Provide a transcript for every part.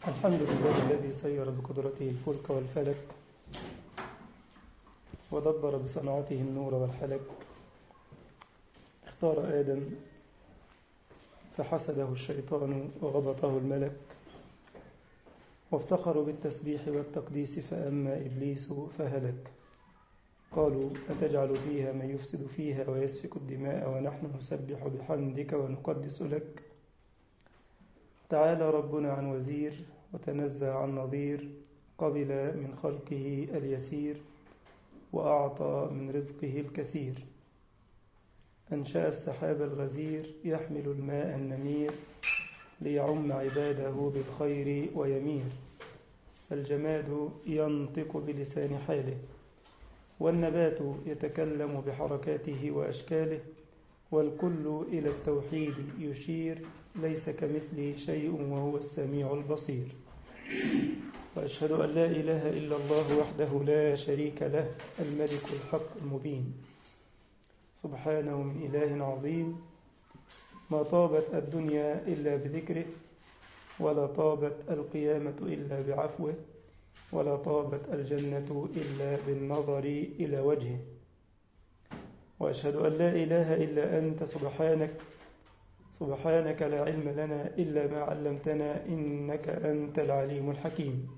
الحمد لله الذي سير بقدرته الفلك والفلك ودبر بصنعته النور والحلك اختار آدم فحسده الشيطان وغبطه الملك وافتخروا بالتسبيح والتقديس فأما إبليس فهلك قالوا أتجعل فيها من يفسد فيها ويسفك الدماء ونحن نسبح بحمدك ونقدس لك تعالى ربنا عن وزير وتنزه عن نظير قبل من خلقه اليسير وأعطى من رزقه الكثير أنشأ السحاب الغزير يحمل الماء النمير ليعم عباده بالخير ويمير الجماد ينطق بلسان حاله والنبات يتكلم بحركاته وأشكاله والكل إلى التوحيد يشير ليس كمثله شيء وهو السميع البصير وأشهد أن لا إله إلا الله وحده لا شريك له الملك الحق المبين سبحانه من إله عظيم ما طابت الدنيا إلا بذكره ولا طابت القيامة إلا بعفوه ولا طابت الجنة إلا بالنظر إلى وجهه وأشهد أن لا إله إلا أنت سبحانك سبحانك لا علم لنا إلا ما علمتنا إنك أنت العليم الحكيم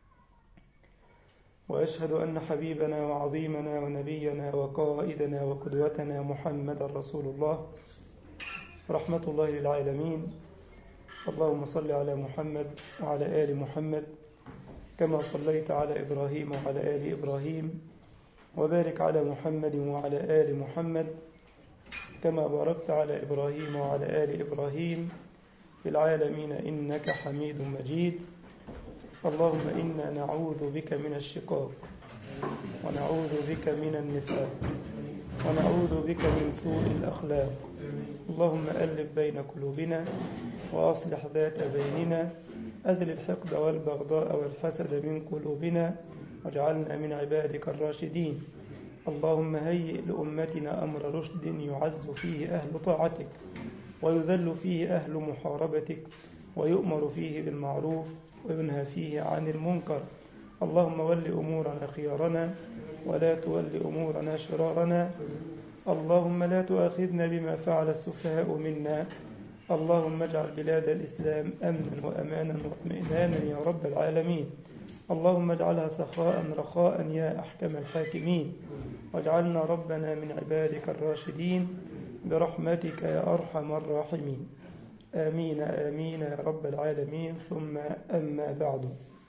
وأشهد أن حبيبنا وعظيمنا ونبينا وقائدنا وقدوتنا محمد رسول الله رحمة الله للعالمين اللهم صل على محمد وعلى آل محمد كما صليت على إبراهيم وعلى آل إبراهيم وبارك على محمد وعلى آل محمد كما باركت على إبراهيم وعلى آل إبراهيم في العالمين إنك حميد مجيد اللهم إنا نعوذ بك من الشقاق ونعوذ بك من النفاق ونعوذ بك من سوء الأخلاق اللهم ألف بين قلوبنا وأصلح ذات بيننا أزل الحقد والبغضاء والحسد من قلوبنا واجعلنا من عبادك الراشدين اللهم هيئ لأمتنا أمر رشد يعز فيه أهل طاعتك ويذل فيه أهل محاربتك ويؤمر فيه بالمعروف وينهى فيه عن المنكر اللهم ول أمورنا خيارنا ولا تول أمورنا شرارنا اللهم لا تؤاخذنا بما فعل السفهاء منا اللهم اجعل بلاد الإسلام أمنا وأمانا واطمئنانا يا رب العالمين اللهم اجعلها سخاء رخاء يا أحكم الحاكمين واجعلنا ربنا من عبادك الراشدين برحمتك يا أرحم الراحمين آمين آمين يا رب العالمين ثم أما بعد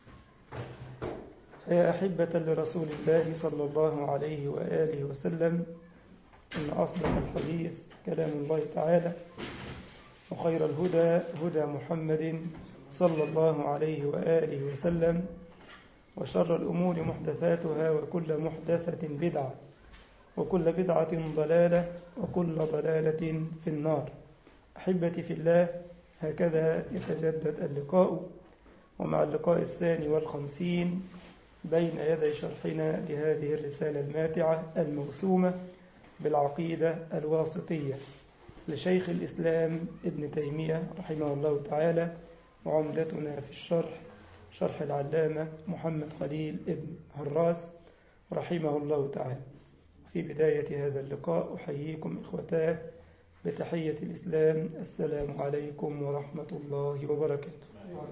فيا أحبة لرسول الله صلى الله عليه وآله وسلم إن أصدق الحديث كلام الله تعالى وخير الهدى هدى محمد صلى الله عليه وآله وسلم وشر الأمور محدثاتها وكل محدثة بدعة وكل بدعة ضلالة وكل ضلالة في النار أحبتي في الله هكذا يتجدد اللقاء ومع اللقاء الثاني والخمسين بين يدي شرحنا لهذه الرسالة الماتعة الموسومة بالعقيدة الواسطية لشيخ الإسلام ابن تيمية رحمه الله تعالى وعمدتنا في الشرح شرح العلامة محمد خليل ابن هراس رحمه الله تعالى في بداية هذا اللقاء أحييكم إخوتاه بتحية الإسلام السلام عليكم ورحمة الله وبركاته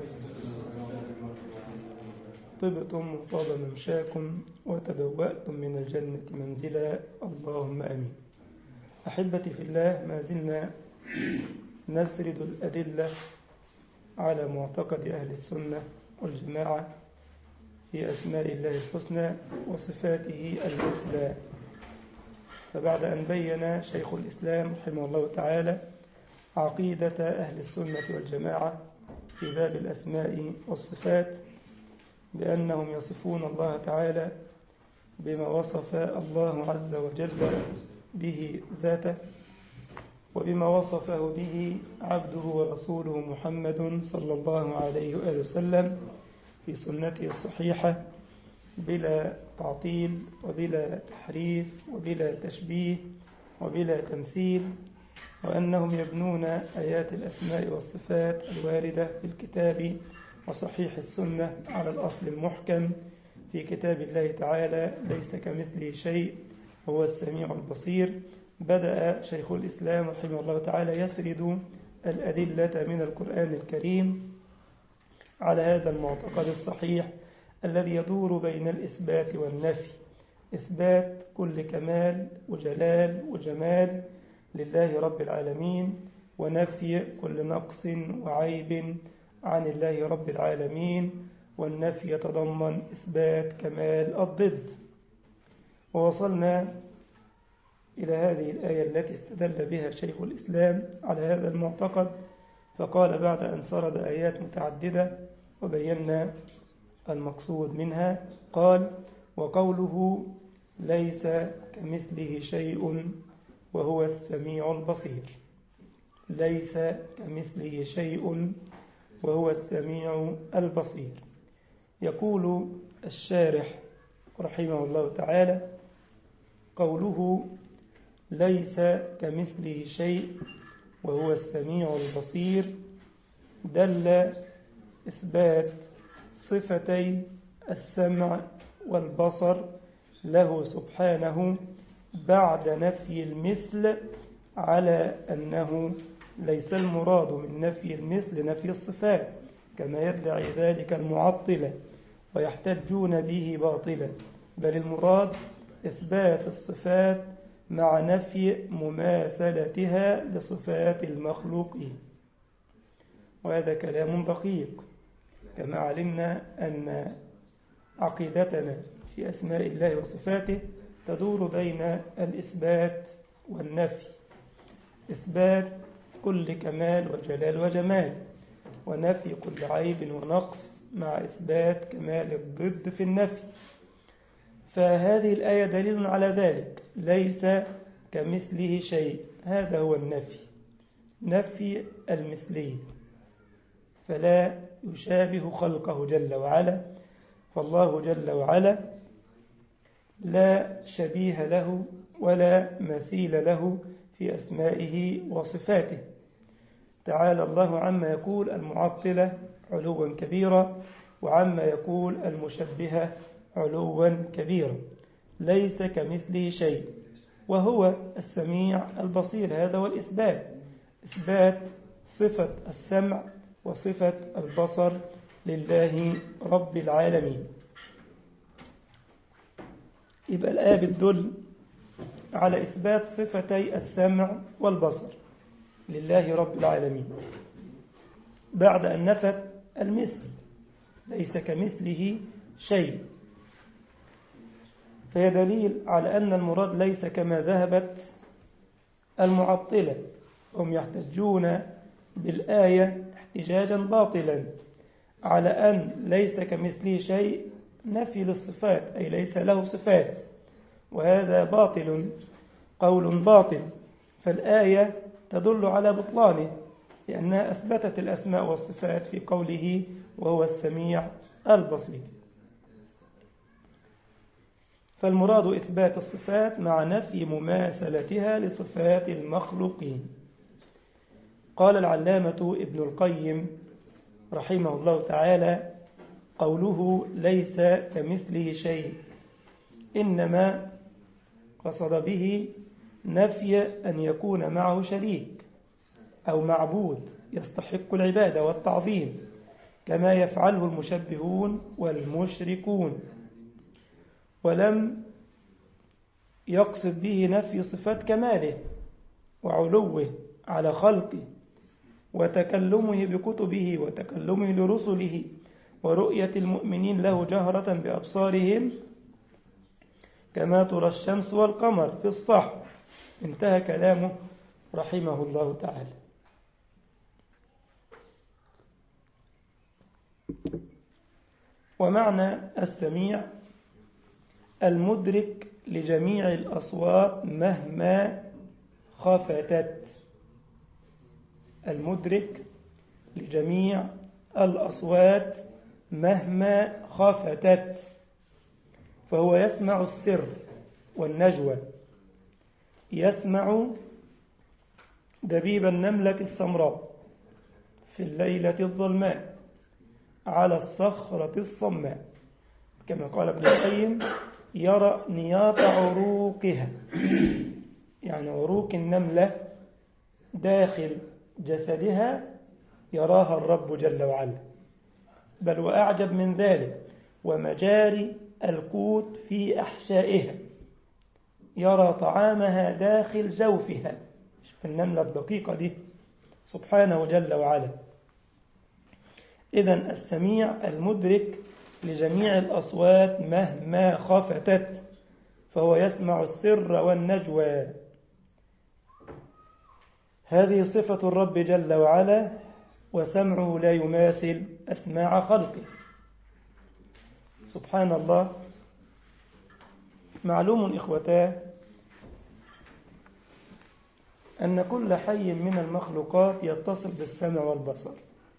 طبتم وطاب ممشاكم وتبوأتم من الجنة منزلا اللهم أمين أحبتي في الله ما زلنا نسرد الأدلة على معتقد أهل السنة والجماعة في أسماء الله الحسنى وصفاته المثلى فبعد أن بين شيخ الإسلام رحمه الله تعالى عقيدة أهل السنة والجماعة في باب الأسماء والصفات بأنهم يصفون الله تعالى بما وصف الله عز وجل به ذاته وبما وصفه به عبده ورسوله محمد صلى الله عليه وآله وسلم في سنته الصحيحة بلا تعطيل وبلا تحريف وبلا تشبيه وبلا تمثيل وأنهم يبنون آيات الأسماء والصفات الواردة في الكتاب وصحيح السنة على الأصل المحكم في كتاب الله تعالى ليس كمثله شيء هو السميع البصير بدأ شيخ الإسلام رحمه الله تعالى يسرد الأدلة من القرآن الكريم على هذا المعتقد الصحيح الذي يدور بين الإثبات والنفي إثبات كل كمال وجلال وجمال لله رب العالمين ونفي كل نقص وعيب عن الله رب العالمين والنفي يتضمن إثبات كمال الضد ووصلنا إلى هذه الآية التي استدل بها شيخ الإسلام على هذا المعتقد فقال بعد أن سرد آيات متعددة وبينا المقصود منها قال وقوله ليس كمثله شيء وهو السميع البصير ليس كمثله شيء وهو السميع البصير يقول الشارح رحمه الله تعالى قوله ليس كمثله شيء وهو السميع البصير دل إثبات صفتي السمع والبصر له سبحانه بعد نفي المثل على أنه ليس المراد من نفي المثل نفي الصفات كما يدعي ذلك المعطلة ويحتجون به باطلا بل المراد إثبات الصفات مع نفي مماثلتها لصفات المخلوقين وهذا كلام دقيق كما علمنا أن عقيدتنا في أسماء الله وصفاته تدور بين الإثبات والنفي إثبات كل كمال وجلال وجمال ونفي كل عيب ونقص مع إثبات كمال الضد في النفي فهذه الآية دليل على ذلك ليس كمثله شيء هذا هو النفي نفي المثلية فلا يشابه خلقه جل وعلا فالله جل وعلا لا شبيه له ولا مثيل له في أسمائه وصفاته تعالى الله عما يقول المعطلة علوا كبيرا وعما يقول المشبهة علوا كبيرا ليس كمثله شيء وهو السميع البصير هذا هو الإثبات إثبات صفة السمع وصفة البصر لله رب العالمين يبقى الآية بتدل على إثبات صفتي السمع والبصر لله رب العالمين بعد أن نفت المثل ليس كمثله شيء فهي دليل على أن المراد ليس كما ذهبت المعطلة هم يحتجون بالآية احتجاجا باطلا على أن ليس كمثله شيء نفي للصفات أي ليس له صفات وهذا باطل قول باطل فالآية تدل على بطلانه لأنها أثبتت الأسماء والصفات في قوله وهو السميع البصير فالمراد إثبات الصفات مع نفي مماثلتها لصفات المخلوقين قال العلامة ابن القيم رحمه الله تعالى قوله ليس كمثله شيء إنما قصد به نفي أن يكون معه شريك أو معبود يستحق العبادة والتعظيم كما يفعله المشبهون والمشركون ولم يقصد به نفي صفات كماله وعلوه على خلقه وتكلمه بكتبه وتكلمه لرسله ورؤية المؤمنين له جهرة بأبصارهم كما ترى الشمس والقمر في الصح انتهى كلامه رحمه الله تعالى ومعنى السميع المدرك لجميع الأصوات مهما خفتت المدرك لجميع الأصوات مهما خفتت فهو يسمع السر والنجوى يسمع دبيب النملة السمراء في الليلة الظلماء على الصخرة الصماء كما قال ابن القيم يرى نياط عروقها يعني عروق النملة داخل جسدها يراها الرب جل وعلا بل وأعجب من ذلك ومجاري القوت في أحشائها يرى طعامها داخل جوفها شوف النملة الدقيقة دي سبحانه جل وعلا إذا السميع المدرك لجميع الأصوات مهما خفتت فهو يسمع السر والنجوى هذه صفة الرب جل وعلا وسمعه لا يماثل أسماع خلقه سبحان الله معلوم إخوتاه أن كل حي من المخلوقات يتصل بالسمع والبصر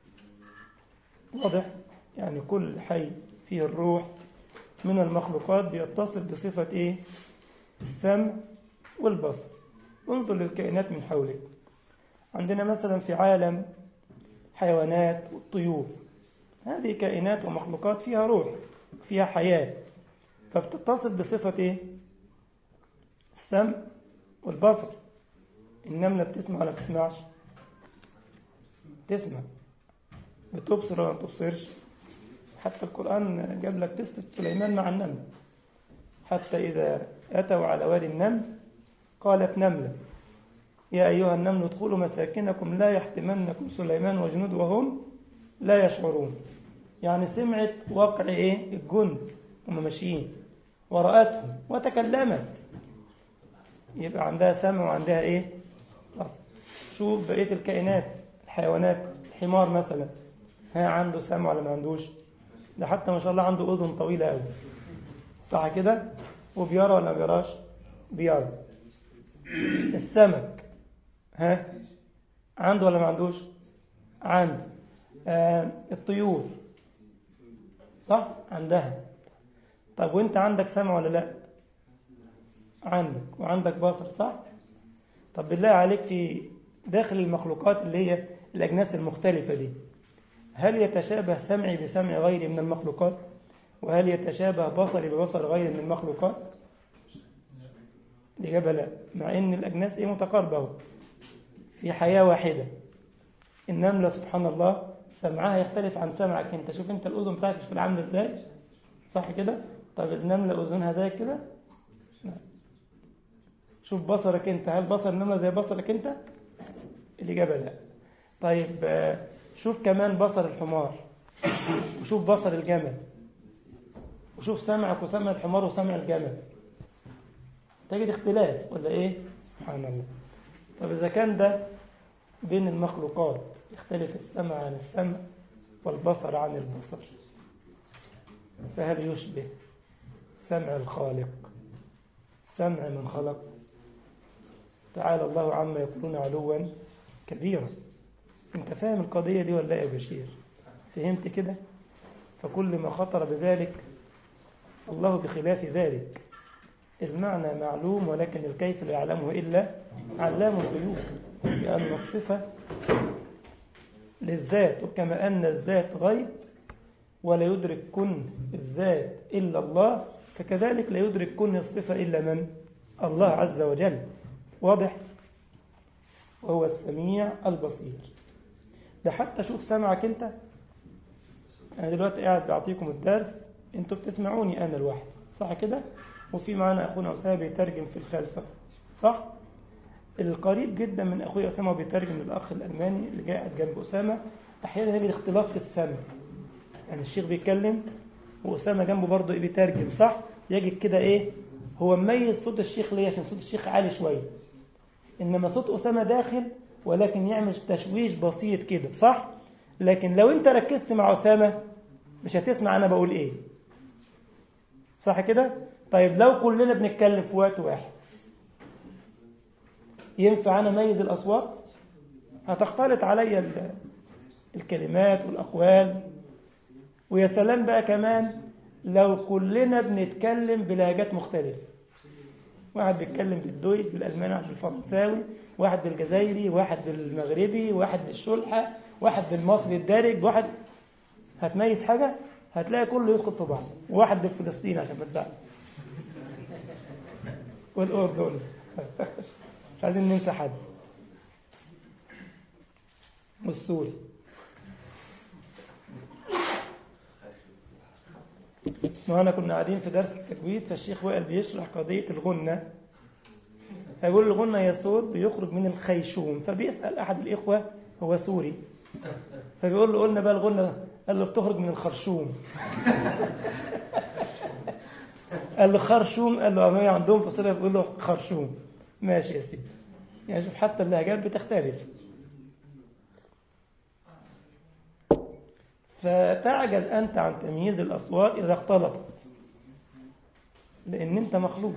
واضح يعني كل حي فيه الروح من المخلوقات بيتصل بصفة إيه السمع والبصر انظر للكائنات من حولك عندنا مثلا في عالم حيوانات والطيور هذه كائنات ومخلوقات فيها روح فيها حياة فبتتصل بصفة إيه السمع والبصر النملة بتسمع ولا بتسمعش تسمع بتبصر ولا ما بتبصرش حتى القرآن جاب لك قصة سليمان مع النمل حتى إذا أتوا على وادي النمل قالت نملة يا أيها النمل ادخلوا مساكنكم لا يحتمنكم سليمان وجنود وهم لا يشعرون يعني سمعت وقع إيه الجند هم ماشيين ورأتهم وتكلمت يبقى عندها سمع وعندها إيه بصر شوف بقية الكائنات الحيوانات الحمار مثلا ها عنده سمع ولا ما عندوش ده حتى ما شاء الله عنده أذن طويلة قوي صح كده وبيرى ولا ما بيراش بيرى السمك ها عنده ولا ما عندوش عنده آه الطيور صح عندها طب وانت عندك سمع ولا لا عندك وعندك بصر صح طب بالله عليك في داخل المخلوقات اللي هي الأجناس المختلفة دي هل يتشابه سمعي بسمع غيري من المخلوقات وهل يتشابه بصري ببصر غيري من المخلوقات الإجابة لا مع أن الأجناس إيه متقاربة في حياة واحدة النملة سبحان الله سمعها يختلف عن سمعك أنت شوف أنت الأذن بتاعتك في العامل إزاي صح كده طيب النملة أذنها زي كده لا. شوف بصرك أنت هل بصر النملة زي بصرك أنت الإجابة لا طيب شوف كمان بصر الحمار وشوف بصر الجمل وشوف سمعك وسمع الحمار وسمع الجمل تجد اختلاف ولا ايه سبحان الله طب اذا كان ده بين المخلوقات يختلف السمع عن السمع والبصر عن البصر فهل يشبه سمع الخالق سمع من خلق تعالى الله عما يقولون علوا كبيرا انت فاهم القضية دي ولا يا بشير فهمت كده فكل ما خطر بذلك الله بخلاف ذلك المعنى معلوم ولكن الكيف لا يعلمه إلا علام الغيوب لأن الصفة للذات وكما أن الذات غيب ولا يدرك كن الذات إلا الله فكذلك لا يدرك كن الصفة إلا من الله عز وجل واضح وهو السميع البصير ده حتى شوف سمعك انت انا دلوقتي قاعد بعطيكم الدرس انتوا بتسمعوني انا لوحدي صح كده وفي معنا اخونا اسامه بيترجم في الخلفه صح القريب جدا من اخويا اسامه بيترجم للاخ الالماني اللي قاعد جنب اسامه احيانا يجي اختلاف في السمع يعني الشيخ بيتكلم واسامه جنبه برضه بيترجم صح يجد كده ايه هو مميز صوت الشيخ ليه عشان صوت الشيخ عالي شويه انما صوت اسامه داخل ولكن يعمل تشويش بسيط كده صح لكن لو انت ركزت مع أسامة مش هتسمع أنا بقول إيه صح كده طيب لو كلنا بنتكلم في وقت واحد ينفع أنا أميز الأصوات هتختلط عليا الكلمات والأقوال ويا سلام بقى كمان لو كلنا بنتكلم بلهجات مختلفة واحد بيتكلم بالدويت بالألماني واحد بالفرنساوي واحد بالجزائري واحد بالمغربي واحد بالشلحة واحد بالمصري الدارج واحد هتميز حاجة هتلاقي كله يدخل في بعض واحد في فلسطين عشان ما تزعل والأردن مش عايزين ننسى حد والسوري وأنا كنا قاعدين في درس التجويد فالشيخ وائل بيشرح قضية الغنة فيقول الغنة يا صوت بيخرج من الخيشوم فبيسأل أحد الإخوة هو سوري فبيقول له قلنا بقى الغنة قال له بتخرج من الخرشوم قال له خرشوم قال له أمامي عندهم في صلة بيقول له خرشوم ماشي يا سيدي يعني شوف حتى اللهجات بتختلف فتعجز أنت عن تمييز الأصوات إذا اختلطت لأن أنت مخلوق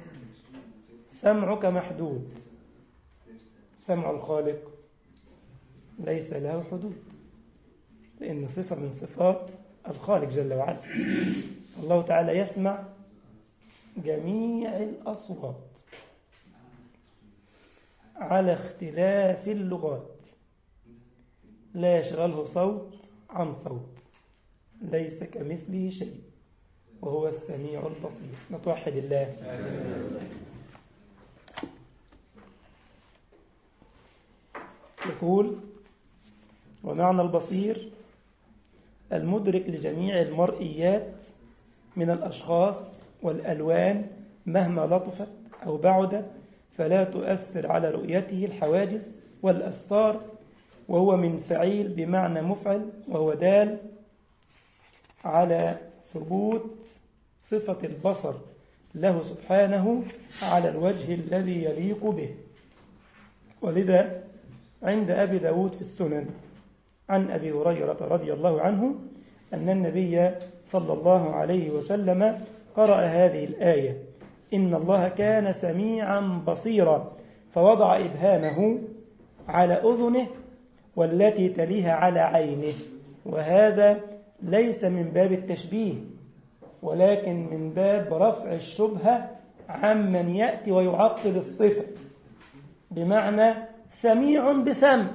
سمعك محدود سمع الخالق ليس له حدود لأن صفة من صفات الخالق جل وعلا الله تعالى يسمع جميع الأصوات على اختلاف اللغات لا يشغله صوت عن صوت ليس كمثله شيء وهو السميع البصير نتوحد الله يقول ومعنى البصير المدرك لجميع المرئيات من الأشخاص والألوان مهما لطفت أو بعدت فلا تؤثر على رؤيته الحواجز والأستار وهو من فعيل بمعنى مفعل وهو دال على ثبوت صفة البصر له سبحانه على الوجه الذي يليق به ولذا عند أبي داود في السنن عن أبي هريرة رضي الله عنه أن النبي صلى الله عليه وسلم قرأ هذه الآية إن الله كان سميعا بصيرا فوضع إبهامه على أذنه والتي تليها على عينه وهذا ليس من باب التشبيه ولكن من باب رفع الشبهة عمن يأتي ويعطل الصفة بمعنى سميع بسمع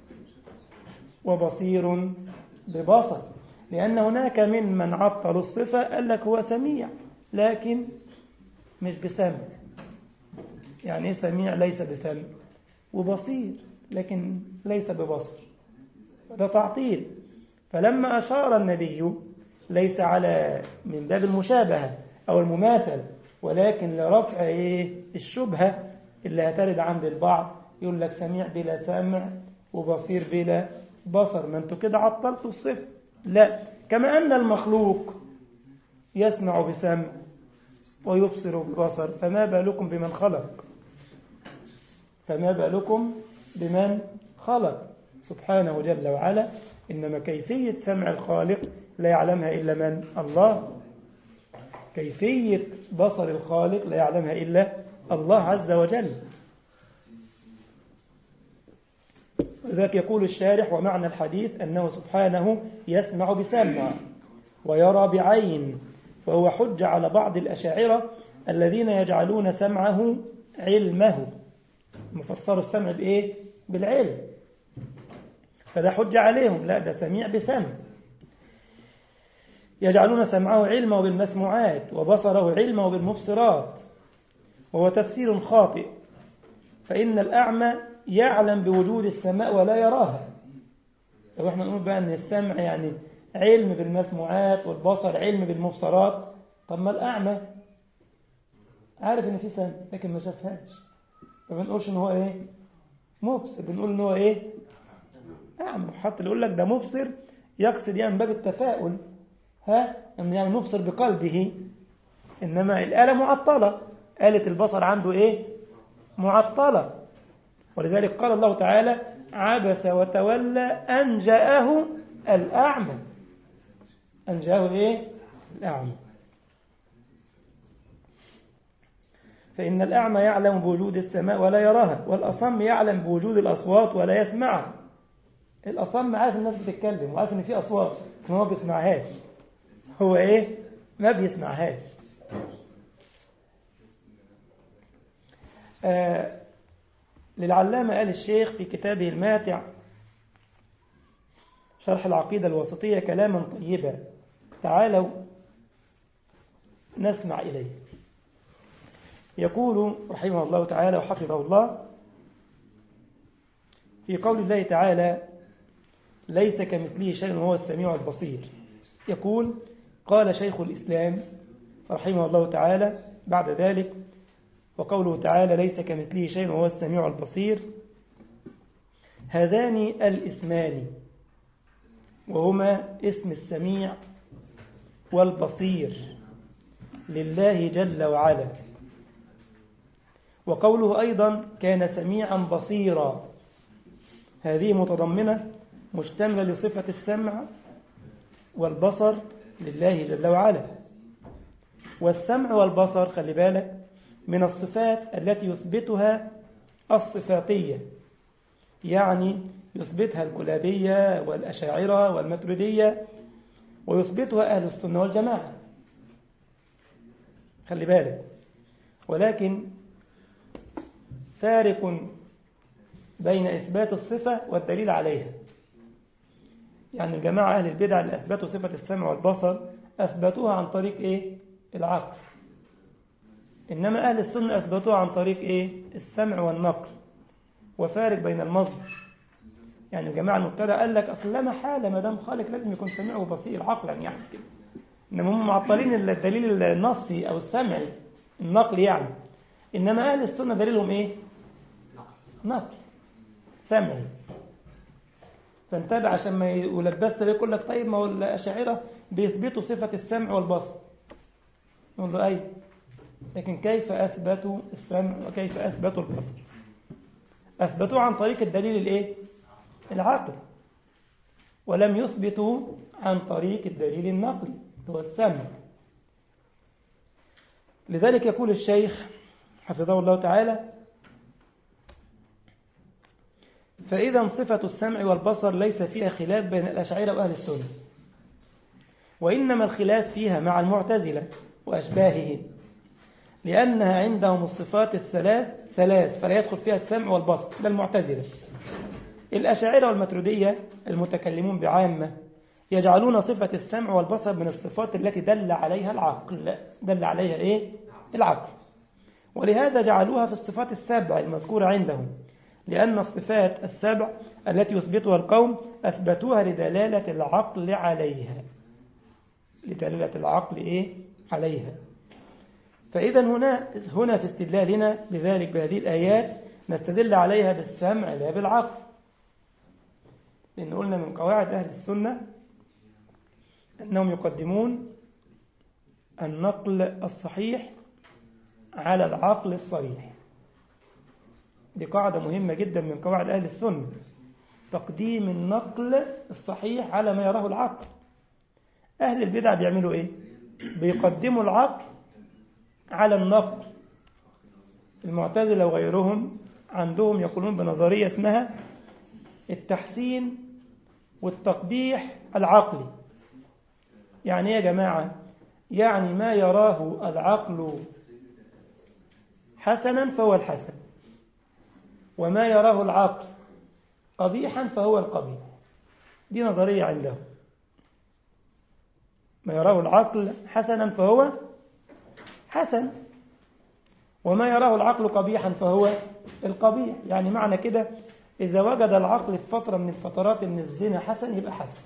وبصير ببصر لأن هناك من من عطل الصفة قال لك هو سميع لكن مش بسمع يعني ايه سميع ليس بسمع وبصير لكن ليس ببصر ده تعطيل فلما أشار النبي ليس على من باب المشابهة أو المماثل ولكن لرفع إيه الشبهة اللي هترد عند البعض يقول لك سميع بلا سمع وبصير بلا بصر ما انتوا كده عطلتوا الصفر لا كما أن المخلوق يسمع بسمع ويبصر ببصر فما بالكم بمن خلق فما بالكم بمن خلق سبحانه جل وعلا إنما كيفية سمع الخالق لا يعلمها إلا من الله كيفية بصر الخالق لا يعلمها إلا الله عز وجل لذلك يقول الشارح ومعنى الحديث أنه سبحانه يسمع بسمع ويرى بعين فهو حج على بعض الأشاعرة الذين يجعلون سمعه علمه مفسر السمع بإيه؟ بالعلم فده حج عليهم لا ده سميع بسمع يجعلون سمعه علمه بالمسموعات وبصره علمه بالمبصرات وهو تفسير خاطئ فإن الأعمى يعلم بوجود السماء ولا يراها لو احنا نقول بقى أن السمع يعني علم بالمسموعات والبصر علم بالمبصرات طب ما الأعمى عارف ان في سمع لكن ما شافهاش ما بنقولش ان هو ايه مبصر بنقول ان هو ايه أعمى حتى اللي يقول لك ده مبصر يقصد يعني من باب التفاؤل ها ان يعني مبصر بقلبه انما الآلة معطلة آلة البصر عنده ايه معطلة ولذلك قال الله تعالى عبس وتولى أن جاءه الأعمى أن جاءه إيه؟ الأعمى فإن الأعمى يعلم بوجود السماء ولا يراها والأصم يعلم بوجود الأصوات ولا يسمعها الأصم عارف الناس بتتكلم وعارف إن في أصوات لكن هو ما بيسمعهاش هو إيه؟ ما بيسمعهاش آه للعلامة قال الشيخ في كتابه الماتع شرح العقيدة الوسطية كلاما طيبا تعالوا نسمع إليه يقول رحمه الله تعالى وحفظه الله في قول الله تعالى ليس كمثله شيء وهو السميع البصير يقول قال شيخ الإسلام رحمه الله تعالى بعد ذلك وقوله تعالى ليس كمثله شيء وهو السميع البصير هذان الاسمان وهما اسم السميع والبصير لله جل وعلا وقوله أيضا كان سميعا بصيرا هذه متضمنة مشتملة لصفة السمع والبصر لله جل وعلا والسمع والبصر خلي بالك من الصفات التي يثبتها الصفاتية يعني يثبتها الكلابية والأشاعرة والمتردية ويثبتها أهل السنة والجماعة خلي بالك ولكن فارق بين إثبات الصفة والدليل عليها يعني الجماعة أهل البدع اللي أثبتوا صفة السمع والبصر أثبتوها عن طريق إيه؟ العقل إنما أهل السنة أثبتوها عن طريق إيه؟ السمع والنقل وفارق بين المصدر يعني الجماعة المبتدع قال لك أصل لا محالة ما دام خالق لازم يكون سميع وبصير عقلا يعني كده إنما هم معطلين الدليل النصي أو السمعي النقل يعني إنما أهل السنة دليلهم إيه؟ نقل سمعي فانتبه عشان ما يلبست بيه يقول لك طيب ما هو الأشاعرة بيثبتوا صفة السمع والبصر نقول له أي لكن كيف أثبتوا السمع وكيف أثبتوا البصر أثبتوه عن طريق الدليل الإيه؟ العقل ولم يثبتوا عن طريق الدليل النقلي هو السمع لذلك يقول الشيخ حفظه الله تعالى فإذا صفة السمع والبصر ليس فيها خلاف بين الأشاعرة وأهل السنة وإنما الخلاف فيها مع المعتزلة وأشباههم لأنها عندهم الصفات الثلاث ثلاث فلا يدخل فيها السمع والبصر ده المعتزلة الأشاعرة والمتردية المتكلمون بعامة يجعلون صفة السمع والبصر من الصفات التي دل عليها العقل دل عليها إيه؟ العقل ولهذا جعلوها في الصفات السبع المذكورة عندهم لأن الصفات السبع التي يثبتها القوم أثبتوها لدلالة العقل عليها لدلالة العقل إيه؟ عليها فإذا هنا هنا في استدلالنا بذلك بهذه الآيات نستدل عليها بالسمع لا بالعقل لأن قلنا من قواعد أهل السنة أنهم يقدمون النقل الصحيح على العقل الصريح دي قاعدة مهمة جدا من قواعد أهل السنة تقديم النقل الصحيح على ما يراه العقل أهل البدع بيعملوا إيه بيقدموا العقل على النقل المعتزلة وغيرهم عندهم يقولون بنظرية اسمها التحسين والتقبيح العقلي يعني يا جماعة يعني ما يراه العقل حسنا فهو الحسن وما يراه العقل قبيحا فهو القبيح دي نظرية عندهم ما يراه العقل حسنا فهو حسن وما يراه العقل قبيحا فهو القبيح يعني معنى كده إذا وجد العقل في فترة من الفترات من الزنا حسن يبقى حسن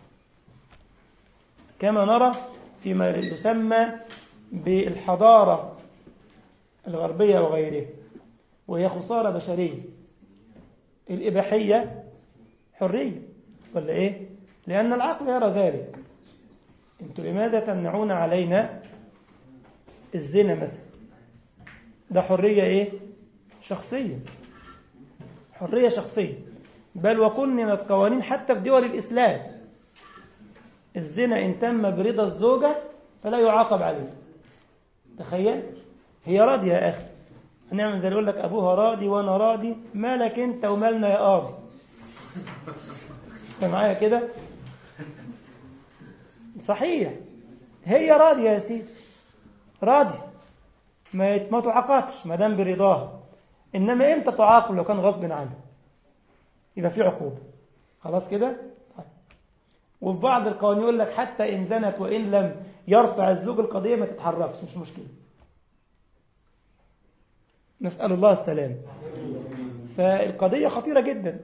كما نرى فيما يسمى بالحضارة الغربية وغيرها وهي خسارة بشرية الإباحية حرية ولا إيه؟ لأن العقل يرى ذلك أنتم لماذا تمنعون علينا الزنا مثلا ده حرية إيه؟ شخصية حرية شخصية بل وكننت قوانين حتى في دول الإسلام الزنا إن تم برضا الزوجة فلا يعاقب عليه تخيل هي راضية يا أخي هنعمل زي يقول لك أبوها راضي وأنا راضي مالك أنت ومالنا يا قاضي أنت معايا كده صحيح هي راضية يا سيدي راضي ما ما تعاقبش ما دام برضاها انما امتى تعاقب لو كان غصب عنها يبقى في عقوبه خلاص كده طيب. وفي بعض القوانين يقول لك حتى إن زنت وإن لم يرفع الزوج القضية ما تتحركش مش مشكلة نسأل الله السلام فالقضية خطيرة جدا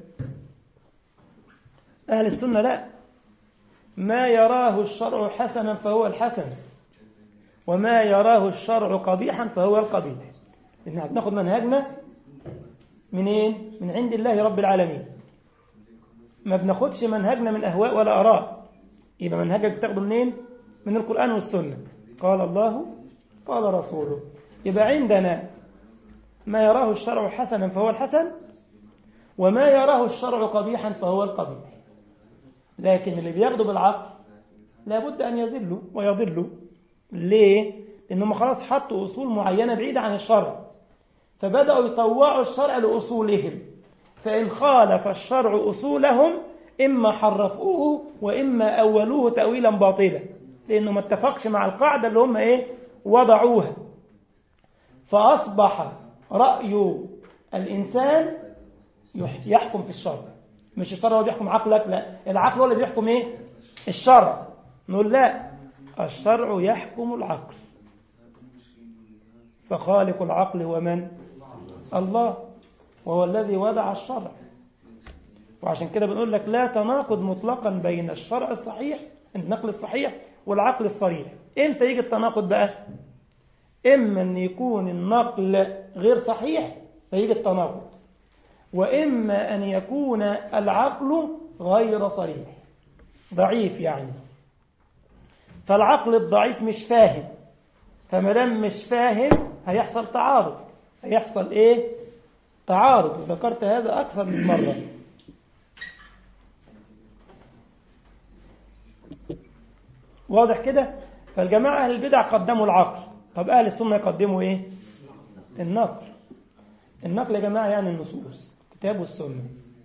أهل السنة لا ما يراه الشرع حسنا فهو الحسن وما يراه الشرع قبيحا فهو القبيح إن بناخد منهجنا منين؟ من عند الله رب العالمين ما بناخدش منهجنا من أهواء ولا أراء يبقى منهجك بتاخده منين؟ من القرآن والسنة قال الله قال رسوله يبقى عندنا ما يراه الشرع حسنا فهو الحسن وما يراه الشرع قبيحا فهو القبيح لكن اللي بياخده بالعقل لابد أن يذلوا ويضلوا ليه؟ لأنهم خلاص حطوا أصول معينة بعيدة عن الشرع فبدأوا يطوعوا الشرع لأصولهم فإن خالف الشرع أصولهم إما حرفوه وإما أولوه تأويلا باطلا لأنه ما اتفقش مع القاعدة اللي هم إيه وضعوها فأصبح رأي الإنسان يحكم في الشرع مش الشرع هو بيحكم عقلك لا العقل هو اللي بيحكم إيه الشرع نقول لا الشرع يحكم العقل فخالق العقل هو من الله وهو الذي وضع الشرع وعشان كده بنقول لك لا تناقض مطلقا بين الشرع الصحيح النقل الصحيح والعقل الصريح امتى يجي التناقض بقى اما ان يكون النقل غير صحيح فيجي التناقض واما ان يكون العقل غير صريح ضعيف يعني فالعقل الضعيف مش فاهم فما دام مش فاهم هيحصل تعارض هيحصل ايه تعارض وذكرت هذا اكثر من مره واضح كده فالجماعه اهل البدع قدموا العقل طب اهل السنه يقدموا ايه النقل النقل يا جماعه يعني النصوص كتاب والسنه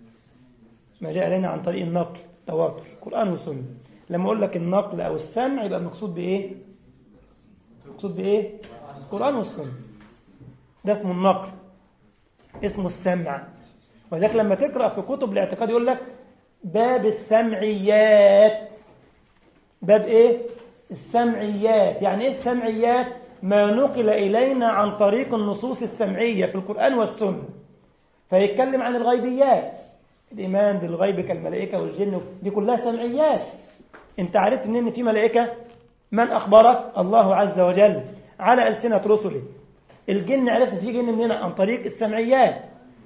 ما جاء لنا عن طريق النقل تواتر قران وسنه لما اقول لك النقل او السمع يبقى المقصود بايه المقصود بايه القران والسنه ده اسمه النقل اسمه السمع ولذلك لما تقرا في كتب الاعتقاد يقول لك باب السمعيات باب ايه السمعيات يعني ايه السمعيات ما نقل الينا عن طريق النصوص السمعيه في القران والسنه فيتكلم عن الغيبيات الايمان بالغيب كالملائكه والجن دي كلها سمعيات انت عرفت ان في ملائكه من اخبرك الله عز وجل على السنه رسله الجن عرفت في جن مننا عن طريق السمعيات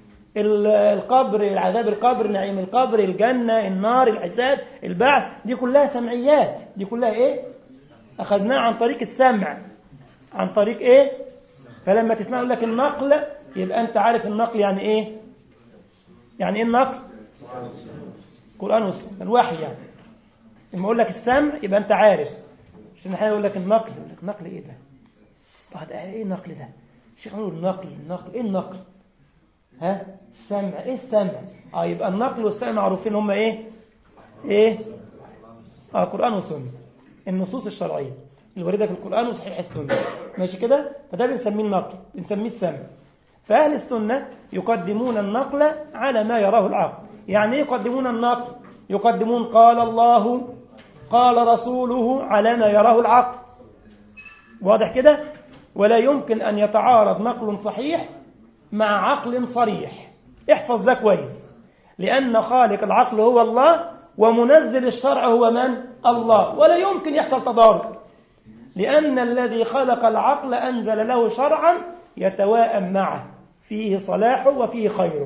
القبر العذاب القبر نعيم القبر الجنة النار الحساب البعث دي كلها سمعيات دي كلها ايه اخذناها عن طريق السمع عن طريق ايه فلما تسمع يقول لك النقل يبقى انت عارف النقل يعني ايه يعني ايه النقل القرآن والسنة الوحي يعني لما اقول لك السمع يبقى انت عارف عشان احيانا يقول لك النقل يقول لك نقل ايه ده بعد ايه النقل ده الشيخ يقول النقل النقل ايه النقل ها السمع ايه السمع اه يبقى النقل والسمع معروفين هم ايه ايه اه قرآن وسنة النصوص الشرعية الواردة في القرآن وصحيح السنة ماشي كده فده بنسميه النقل بنسميه السمع فأهل السنة يقدمون النقل على ما يراه العقل يعني ايه يقدمون النقل يقدمون قال الله قال رسوله على ما يراه العقل واضح كده ولا يمكن أن يتعارض نقل صحيح مع عقل صريح احفظ ده كويس لأن خالق العقل هو الله ومنزل الشرع هو من؟ الله ولا يمكن يحصل تضارب لأن الذي خلق العقل أنزل له شرعا يتواءم معه فيه صلاحه وفيه خيره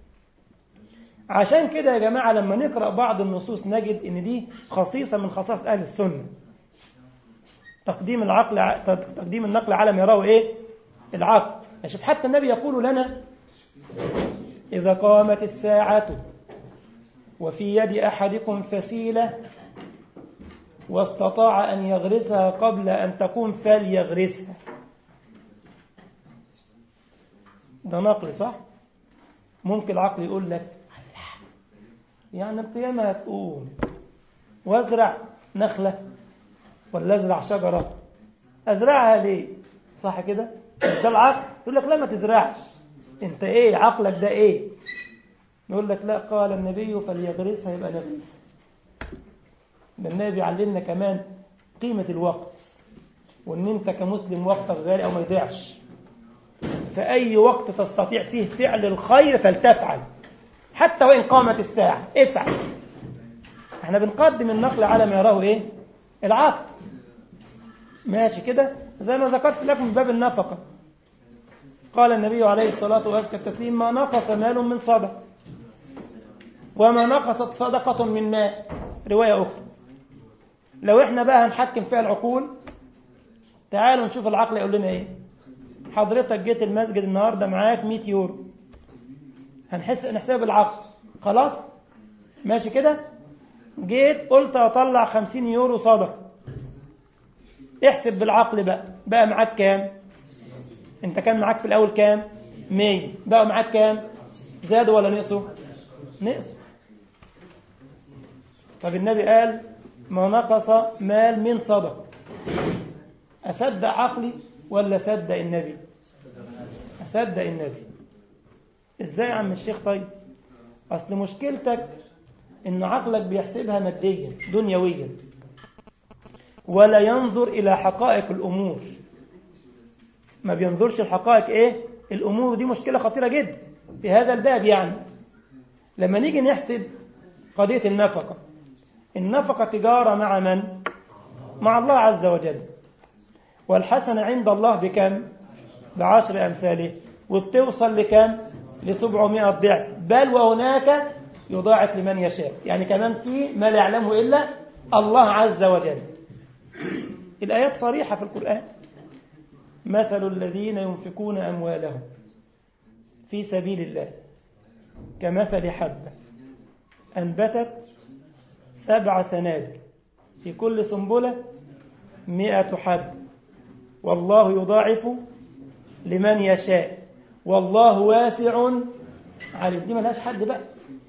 عشان كده يا جماعة لما نقرأ بعض النصوص نجد ان دي خصيصة من خصائص أهل السنة تقديم العقل تقديم النقل على ما يراه ايه العقل شوف حتى النبي يقول لنا إذا قامت الساعة وفي يد أحدكم فسيلة واستطاع أن يغرسها قبل أن تقوم فليغرسها ده نقل صح ممكن العقل يقول لك يعني القيامة هتقوم وازرع نخلة ولا ازرع شجرة ازرعها ليه صح كده ده العقل يقول لك لا ما تزرعش انت ايه عقلك ده ايه نقول لك لا قال النبي فليغرسها يبقى نغرسها ده النبي بيعلمنا كمان قيمة الوقت وان انت كمسلم وقتك غالي او ما يضيعش فأي وقت تستطيع فيه فعل الخير فلتفعل حتى وإن قامت الساعة افعل احنا بنقدم النقل على ما يراه ايه العقل ماشي كده زي ما ذكرت لكم من باب النفقة قال النبي عليه الصلاة والسلام ما نقص مال من صدقة وما نقصت صدقة من ماء رواية أخرى لو احنا بقى هنحكم فيها العقول تعالوا نشوف العقل يقول لنا ايه حضرتك جيت المسجد النهاردة معاك 100 يورو هنحس نحسب العقل خلاص ماشي كده جيت قلت اطلع 50 يورو صدقة احسب بالعقل بقى بقى معاك كام انت كان معاك في الاول كام 100 بقى معاك كام زاد ولا نقصوا نقص طب النبي قال ما نقص مال من صدقه أصدق عقلي ولا صدق النبي أصدق النبي إزاي يا عم الشيخ طيب أصل مشكلتك إن عقلك بيحسبها ماديا دنيويا ولا ينظر إلى حقائق الأمور ما بينظرش الحقائق إيه الأمور دي مشكلة خطيرة جدا في هذا الباب يعني لما نيجي نحسب قضية النفقة النفقة تجارة مع من؟ مع الله عز وجل والحسنة عند الله بكم؟ بعشر أمثاله وبتوصل لكم؟ لسبعمائة ضعف بل وهناك يضاعف لمن يشاء يعني كمان في ما لا يعلمه إلا الله عز وجل الآيات صريحة في القرآن مثل الذين ينفقون أموالهم في سبيل الله كمثل حبة أنبتت سبع سنابل في كل سنبلة مئة حب والله يضاعف لمن يشاء والله واسع عليم دي ملهاش حد بقى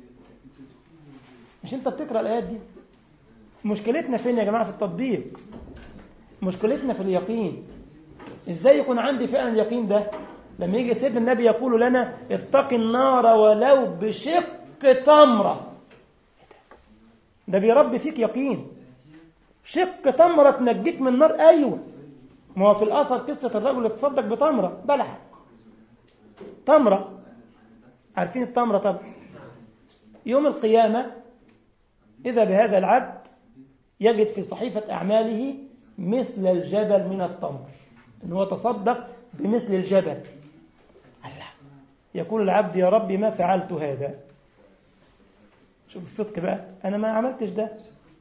مش انت بتقرا الايات دي مشكلتنا فين يا جماعه في التطبيق مشكلتنا في اليقين ازاي يكون عندي فعلا اليقين ده لما يجي سيدنا النبي يقول لنا اتق النار ولو بشق تمره ده بيربي فيك يقين شق تمرة تنجيك من النار أيوة ما هو في الأثر قصة الرجل اللي تصدق بتمرة بلح تمرة عارفين التمرة طبعا يوم القيامة إذا بهذا العبد يجد في صحيفة أعماله مثل الجبل من التمر إن هو تصدق بمثل الجبل الله يقول العبد يا ربي ما فعلت هذا شوف الصدق بقى أنا ما عملتش ده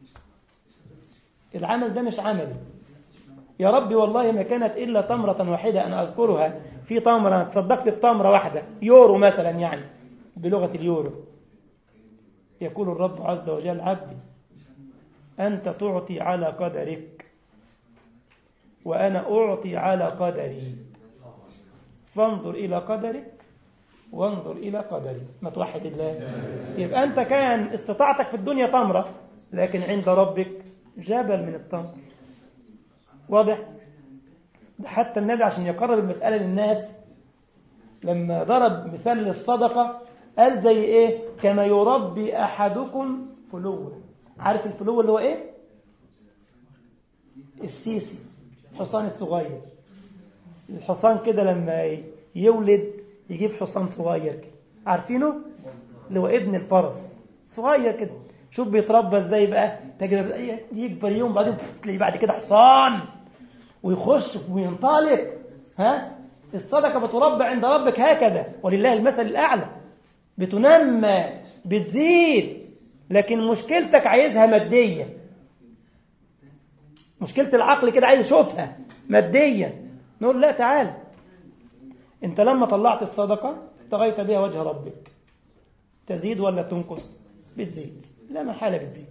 العمل ده مش عملي يا ربي والله ما كانت إلا تمرة واحدة أنا أذكرها في تمرة تصدقت بتمرة واحدة يورو مثلا يعني بلغة اليورو يقول الرب عز وجل عبدي أنت تعطي على قدرك وأنا أعطي على قدري فانظر إلى قدرك وانظر إلى قدري ما توحد الله يبقى أنت كان استطاعتك في الدنيا تمرة لكن عند ربك جبل من التمر واضح ده حتى النبي عشان يقرب المسألة للناس لما ضرب مثال للصدقة قال زي ايه كما يربي أحدكم فلوة عارف الفلوة اللي هو ايه السيسي الحصان الصغير الحصان كده لما يولد يجيب حصان صغير كده عارفينه اللي هو ابن الفرس صغير كده شوف بيتربى ازاي بقى تجربة يكبر يوم بعدين تلاقيه بعد كده حصان ويخش وينطلق ها الصدقة بتربى عند ربك هكذا ولله المثل الأعلى بتنمى بتزيد لكن مشكلتك عايزها مادية مشكلة العقل كده عايز يشوفها ماديا نقول لا تعال انت لما طلعت الصدقة ابتغيت بها وجه ربك تزيد ولا تنقص بتزيد لا محالة بتزيد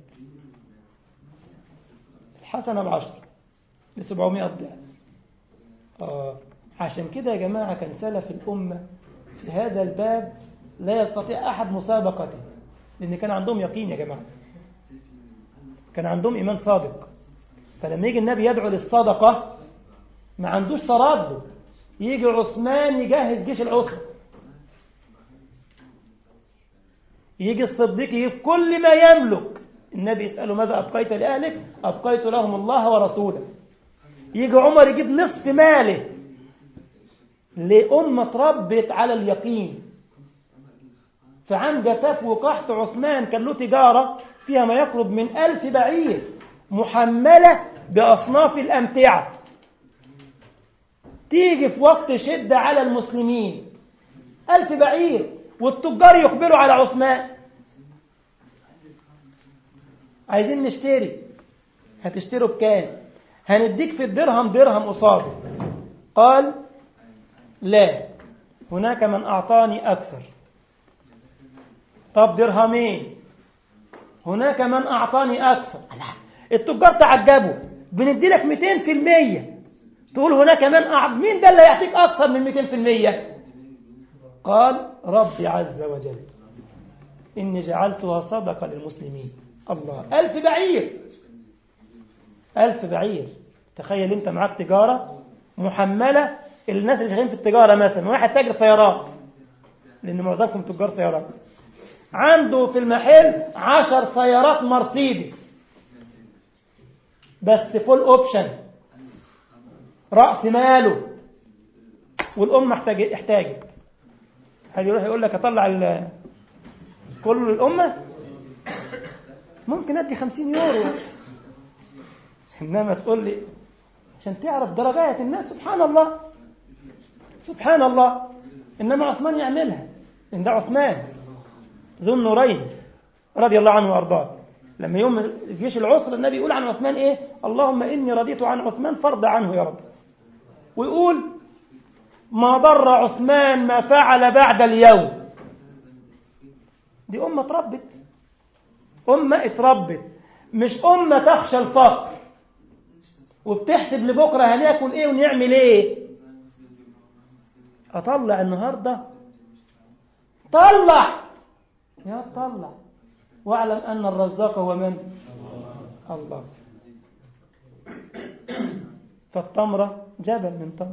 الحسنة بعشر بسبعمائة ضعف آه عشان كده يا جماعة كان سلف الأمة في هذا الباب لا يستطيع أحد مسابقته لأن كان عندهم يقين يا جماعة كان عندهم إيمان صادق فلما يجي النبي يدعو للصدقة ما عندوش تردد يجي عثمان يجهز جيش العسرة يجي الصديق يجيب كل ما يملك النبي يسأله ماذا أبقيت لأهلك أبقيت لهم الله ورسوله يجي عمر يجيب نصف ماله لأمة ربت على اليقين فعن جفاف وقحط عثمان كان له تجارة فيها ما يقرب من ألف بعير محملة بأصناف الأمتعة تيجي في وقت شدة على المسلمين ألف بعير والتجار يقبلوا على عثمان عايزين نشتري هتشتروا بكام هنديك في الدرهم درهم قصاده قال لا هناك من أعطاني أكثر طب درهمين هناك من أعطاني أكثر التجار تعجبوا بندي لك 200% تقول هناك من أعط مين ده اللي يعطيك أكثر من 200% قال ربي عز وجل إني جعلتها صدقة للمسلمين الله ألف بعير ألف بعير تخيل أنت معاك تجارة محملة الناس اللي شغالين في التجارة مثلا واحد تاجر سيارات لأن معظمكم تجار سيارات عنده في المحل عشر سيارات مرسيدس بس فول اوبشن رأس ماله والأمة احتاجت احتاجت هل يروح يقول لك اطلع كل الأمة ممكن ادي خمسين يورو انما تقول لي عشان تعرف درجات الناس سبحان الله سبحان الله انما عثمان يعملها ان ده عثمان ذو النورين رضي الله عنه وارضاه لما يوم جيش العسر النبي يقول عن عثمان ايه اللهم اني رضيت عن عثمان فرض عنه يا رب ويقول ما ضر عثمان ما فعل بعد اليوم دي أمة اتربت أمة اتربت مش أمة تخشى الفقر وبتحسب لبكرة هناكل ايه ونعمل ايه اطلع النهاردة طلع يا طلع واعلم ان الرزاق هو من الله فالتمرة جبل من تمر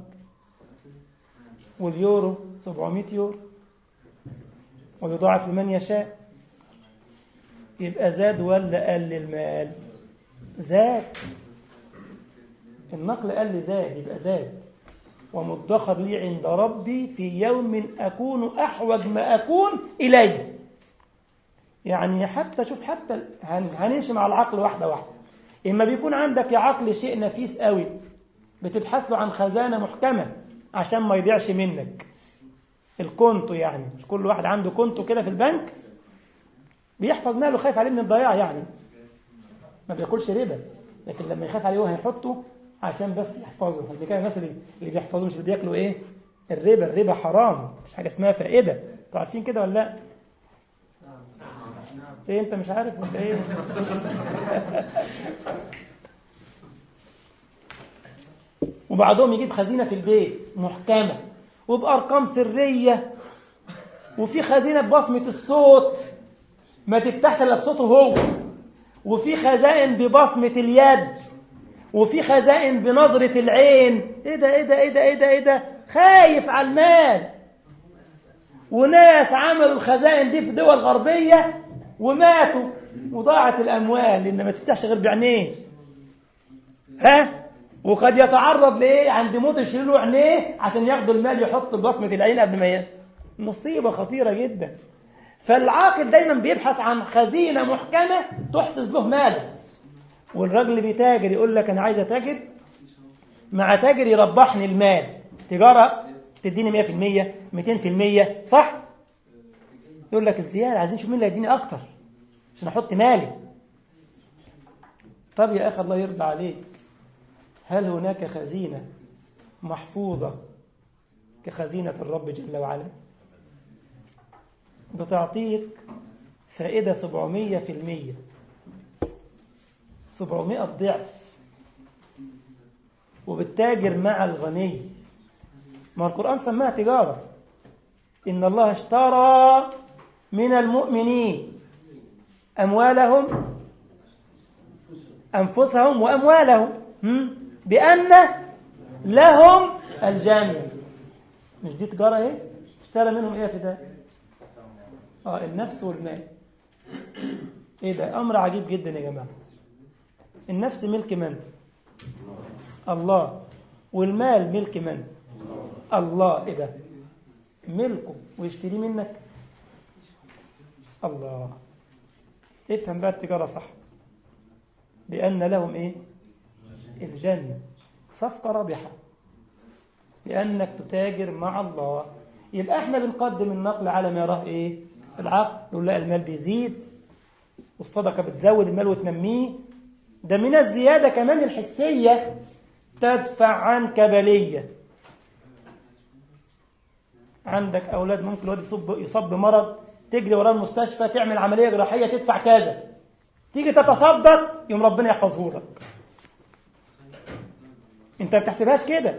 واليورو 700 يورو ويضاعف لمن يشاء يبقى زاد ولا قل المال زاد النقل قال لي زاد يبقى زاد ومدخر لي عند ربي في يوم أكون أحوج ما أكون إليه يعني حتى شوف حتى هنمشي مع العقل واحدة واحدة إما بيكون عندك يا عقل شيء نفيس قوي بتبحث له عن خزانة محكمة عشان ما يضيعش منك الكونتو يعني مش كل واحد عنده كونتو كده في البنك بيحفظ ماله خايف عليه من الضياع يعني ما بياكلش ربا لكن لما يخاف عليه هو هيحطه عشان بس يحفظه اللي كان الناس اللي بيحفظوه مش اللي بياكلوا ايه الربا الربا حرام مش حاجه اسمها فائده انتوا عارفين كده ولا لا ايه انت مش عارف ولا ايه وبعضهم يجيب خزينه في البيت محكمه وبارقام سريه وفي خزينه ببصمه الصوت ما تفتحش الا بصوته هو وفي خزائن ببصمه اليد وفي خزائن بنظرة العين ايه ده ايه ده ايه ده ايه ده ايه ده خايف على المال وناس عملوا الخزائن دي في دول غربية وماتوا وضاعت الأموال لأن ما تفتحش غير بعينيه ها وقد يتعرض لإيه عند موت يشيلوا له عينيه عشان ياخدوا المال يحط بصمة العين قبل ما يموت مصيبة خطيرة جدا فالعاقل دايما بيبحث عن خزينة محكمة تحفظ له ماله والراجل اللي بيتاجر يقول لك انا عايز اتاجر مع تاجر يربحني المال تجارة تديني 100% 200% صح يقول لك الزيادة عايزين نشوف مين اللي هيديني اكتر عشان احط مالي طب يا اخي الله يرضى عليك هل هناك خزينة محفوظة كخزينة الرب جل وعلا بتعطيك فائدة 700% 700 ضعف وبالتاجر مع الغني ما القرآن سماها تجارة إن الله اشترى من المؤمنين أموالهم أنفسهم وأموالهم بأن لهم الجنة مش دي تجارة ايه اشترى منهم ايه في ده اه النفس والمال ايه ده امر عجيب جدا يا جماعه النفس ملك من الله والمال ملك من الله ايه ده ملكه ويشتري منك الله افهم بقى التجاره صح بان لهم ايه الجنه صفقه رابحه لانك تتاجر مع الله يبقى احنا بنقدم النقل على ما يراه ايه العقل يقول لا المال بيزيد والصدقه بتزود المال وتنميه ده من الزياده كمان الحسيه تدفع عنك بليه عندك اولاد ممكن الواد يصاب يصاب بمرض تجري وراه المستشفى تعمل عمليه جراحيه تدفع كذا تيجي تتصدق يوم ربنا يحفظه لك انت ما بتحسبهاش كده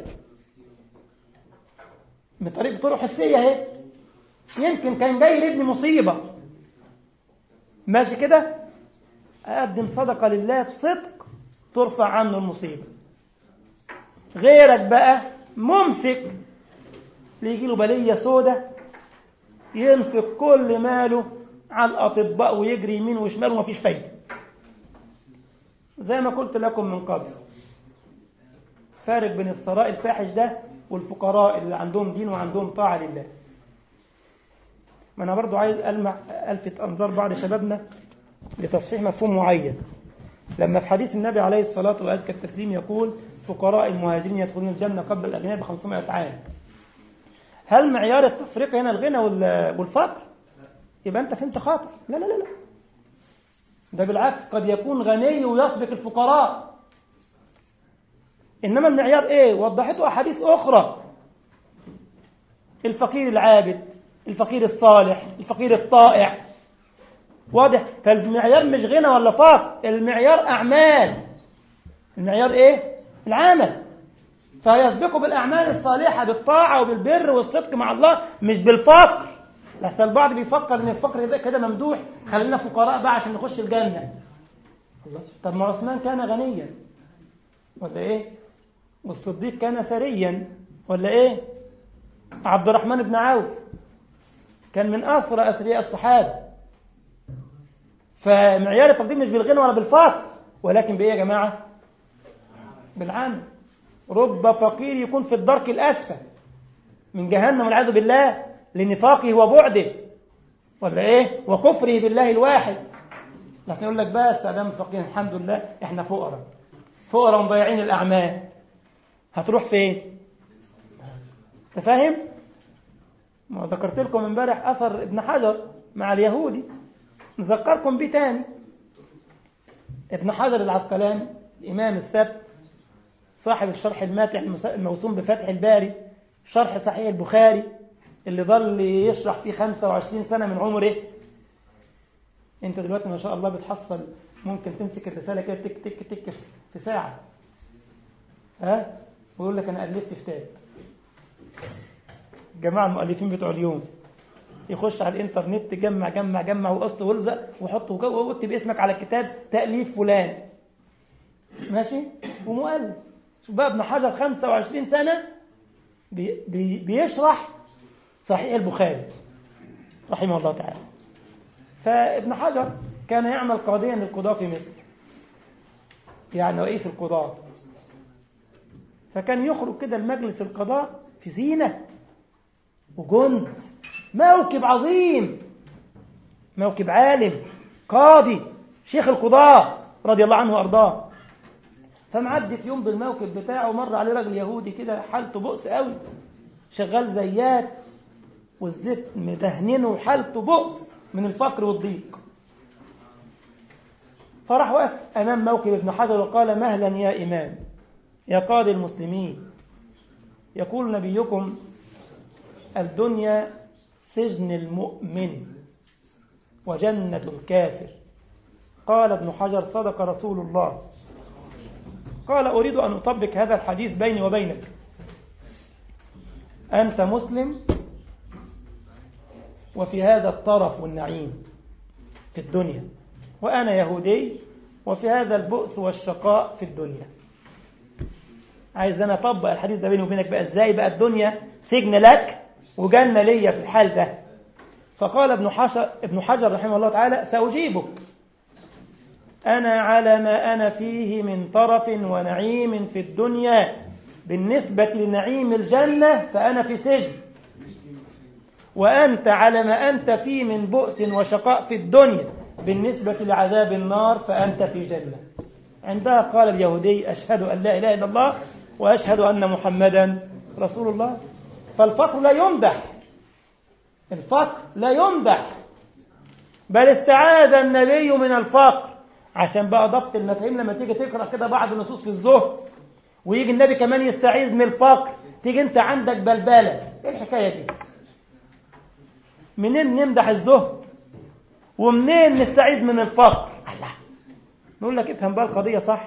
من طريق طرق حسيه اهي يمكن كان جاي لابني مصيبه ماشي كده اقدم صدقه لله بصدق ترفع عنه المصيبه غيرك بقى ممسك يجي له بليه سودة ينفق كل ماله على الاطباء ويجري يمين وشمال ومفيش فايده زي ما قلت لكم من قبل فارق بين الثراء الفاحش ده والفقراء اللي عندهم دين وعندهم طاعة لله ما أنا برضو عايز ألمع ألفت أنظار بعض شبابنا لتصحيح مفهوم معين لما في حديث النبي عليه الصلاة وأزكى التسليم يقول فقراء المهاجرين يدخلون الجنة قبل الأغنياء ب 500 عام هل معيار التفرقة هنا الغنى والفقر يبقى أنت فهمت خاطر لا لا لا لا ده بالعكس قد يكون غني ويسبق الفقراء إنما المعيار إيه وضحته أحاديث أخرى الفقير العابد الفقير الصالح الفقير الطائع واضح فالمعيار مش غنى ولا فقر المعيار أعمال المعيار إيه العمل فيسبقه بالأعمال الصالحة بالطاعة وبالبر والصدق مع الله مش بالفقر لحسن البعض بيفكر ان الفقر ده كده ممدوح خلينا فقراء بقى عشان نخش الجنة طب ما عثمان كان غنيا ولا ايه والصديق كان ثريا ولا ايه عبد الرحمن بن عوف كان من أثرى أثرياء الصحابة فمعيار التقديم مش بالغنى ولا بالفقر ولكن بإيه يا جماعة بالعمل رب فقير يكون في الدرك الأسفل من جهنم والعياذ بالله لنفاقه وبعده ولا ايه وكفره بالله الواحد لكن يقول لك بس ادام فقير الحمد لله احنا فقراء فقراء مضيعين الاعمال هتروح فين انت فاهم ما ذكرت لكم امبارح اثر ابن حجر مع اليهودي نذكركم بيه تاني ابن حجر العسقلاني الامام الثبت صاحب الشرح الماتع الموسوم بفتح الباري شرح صحيح البخاري اللي ظل يشرح فيه 25 سنة من عمره انت دلوقتي ما شاء الله بتحصل ممكن تمسك الرسالة كده تك تك تك في ساعة ها ويقول لك انا ألفت كتاب جماعة المؤلفين بتوع اليوم يخش على الانترنت جمع جمع جمع وقص والزق وحط واكتب اسمك على الكتاب تأليف فلان ماشي ومؤلف شوف بقى ابن حجر 25 سنة بي بي بيشرح صحيح البخاري رحمه الله تعالى فابن حجر كان يعمل قاضيا للقضاة في مصر يعني رئيس القضاة فكان يخرج كده المجلس القضاء في زينة وجند موكب عظيم موكب عالم قاضي شيخ القضاة رضي الله عنه وأرضاه فمعدي في يوم بالموكب بتاعه مر عليه راجل يهودي كده حالته بؤس قوي شغال زيات والزيت مدهنينه وحالته بؤس من الفقر والضيق فراح وقف أمام موكب ابن حجر وقال مهلا يا إمام يا قاضي المسلمين يقول نبيكم الدنيا سجن المؤمن وجنة الكافر قال ابن حجر صدق رسول الله قال أريد أن أطبق هذا الحديث بيني وبينك أنت مسلم وفي هذا الطرف والنعيم في الدنيا وأنا يهودي وفي هذا البؤس والشقاء في الدنيا عايز أنا أطبق الحديث ده بيني وبينك بقى إزاي بقى الدنيا سجن لك وجنة ليا في الحال ده فقال ابن حجر, ابن حجر رحمه الله تعالى سأجيبك أنا على ما أنا فيه من طرف ونعيم في الدنيا بالنسبة لنعيم الجنة فأنا في سجن وأنت على ما أنت فيه من بؤس وشقاء في الدنيا بالنسبة لعذاب النار فأنت في جنة عندها قال اليهودي أشهد أن لا إله إلا الله وأشهد أن محمدا رسول الله فالفقر لا يمدح الفقر لا يمدح بل استعاذ النبي من الفقر عشان بقى ضبط المفاهيم لما تيجي تقرا كده بعض النصوص في الزهد ويجي النبي كمان يستعيذ من الفقر تيجي انت عندك بلبله ايه الحكايه دي منين نمدح الزهد ومنين نستعيذ من الفقر الله نقول لك افهم بقى القضيه صح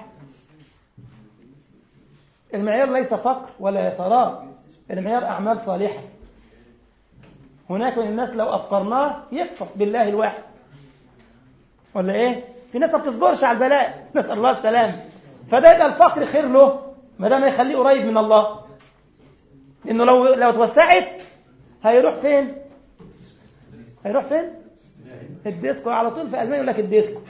المعيار ليس فقر ولا ثراء المعيار اعمال صالحه هناك من الناس لو افقرناه يكفر بالله الواحد ولا ايه في ناس ما بتصبرش على البلاء نسال الله السلام فده يبقى الفقر خير له ما دام يخليه قريب من الله لانه لو لو توسعت هيروح فين هيروح فين الديسكو على طول في المانيا يقول لك الديسكو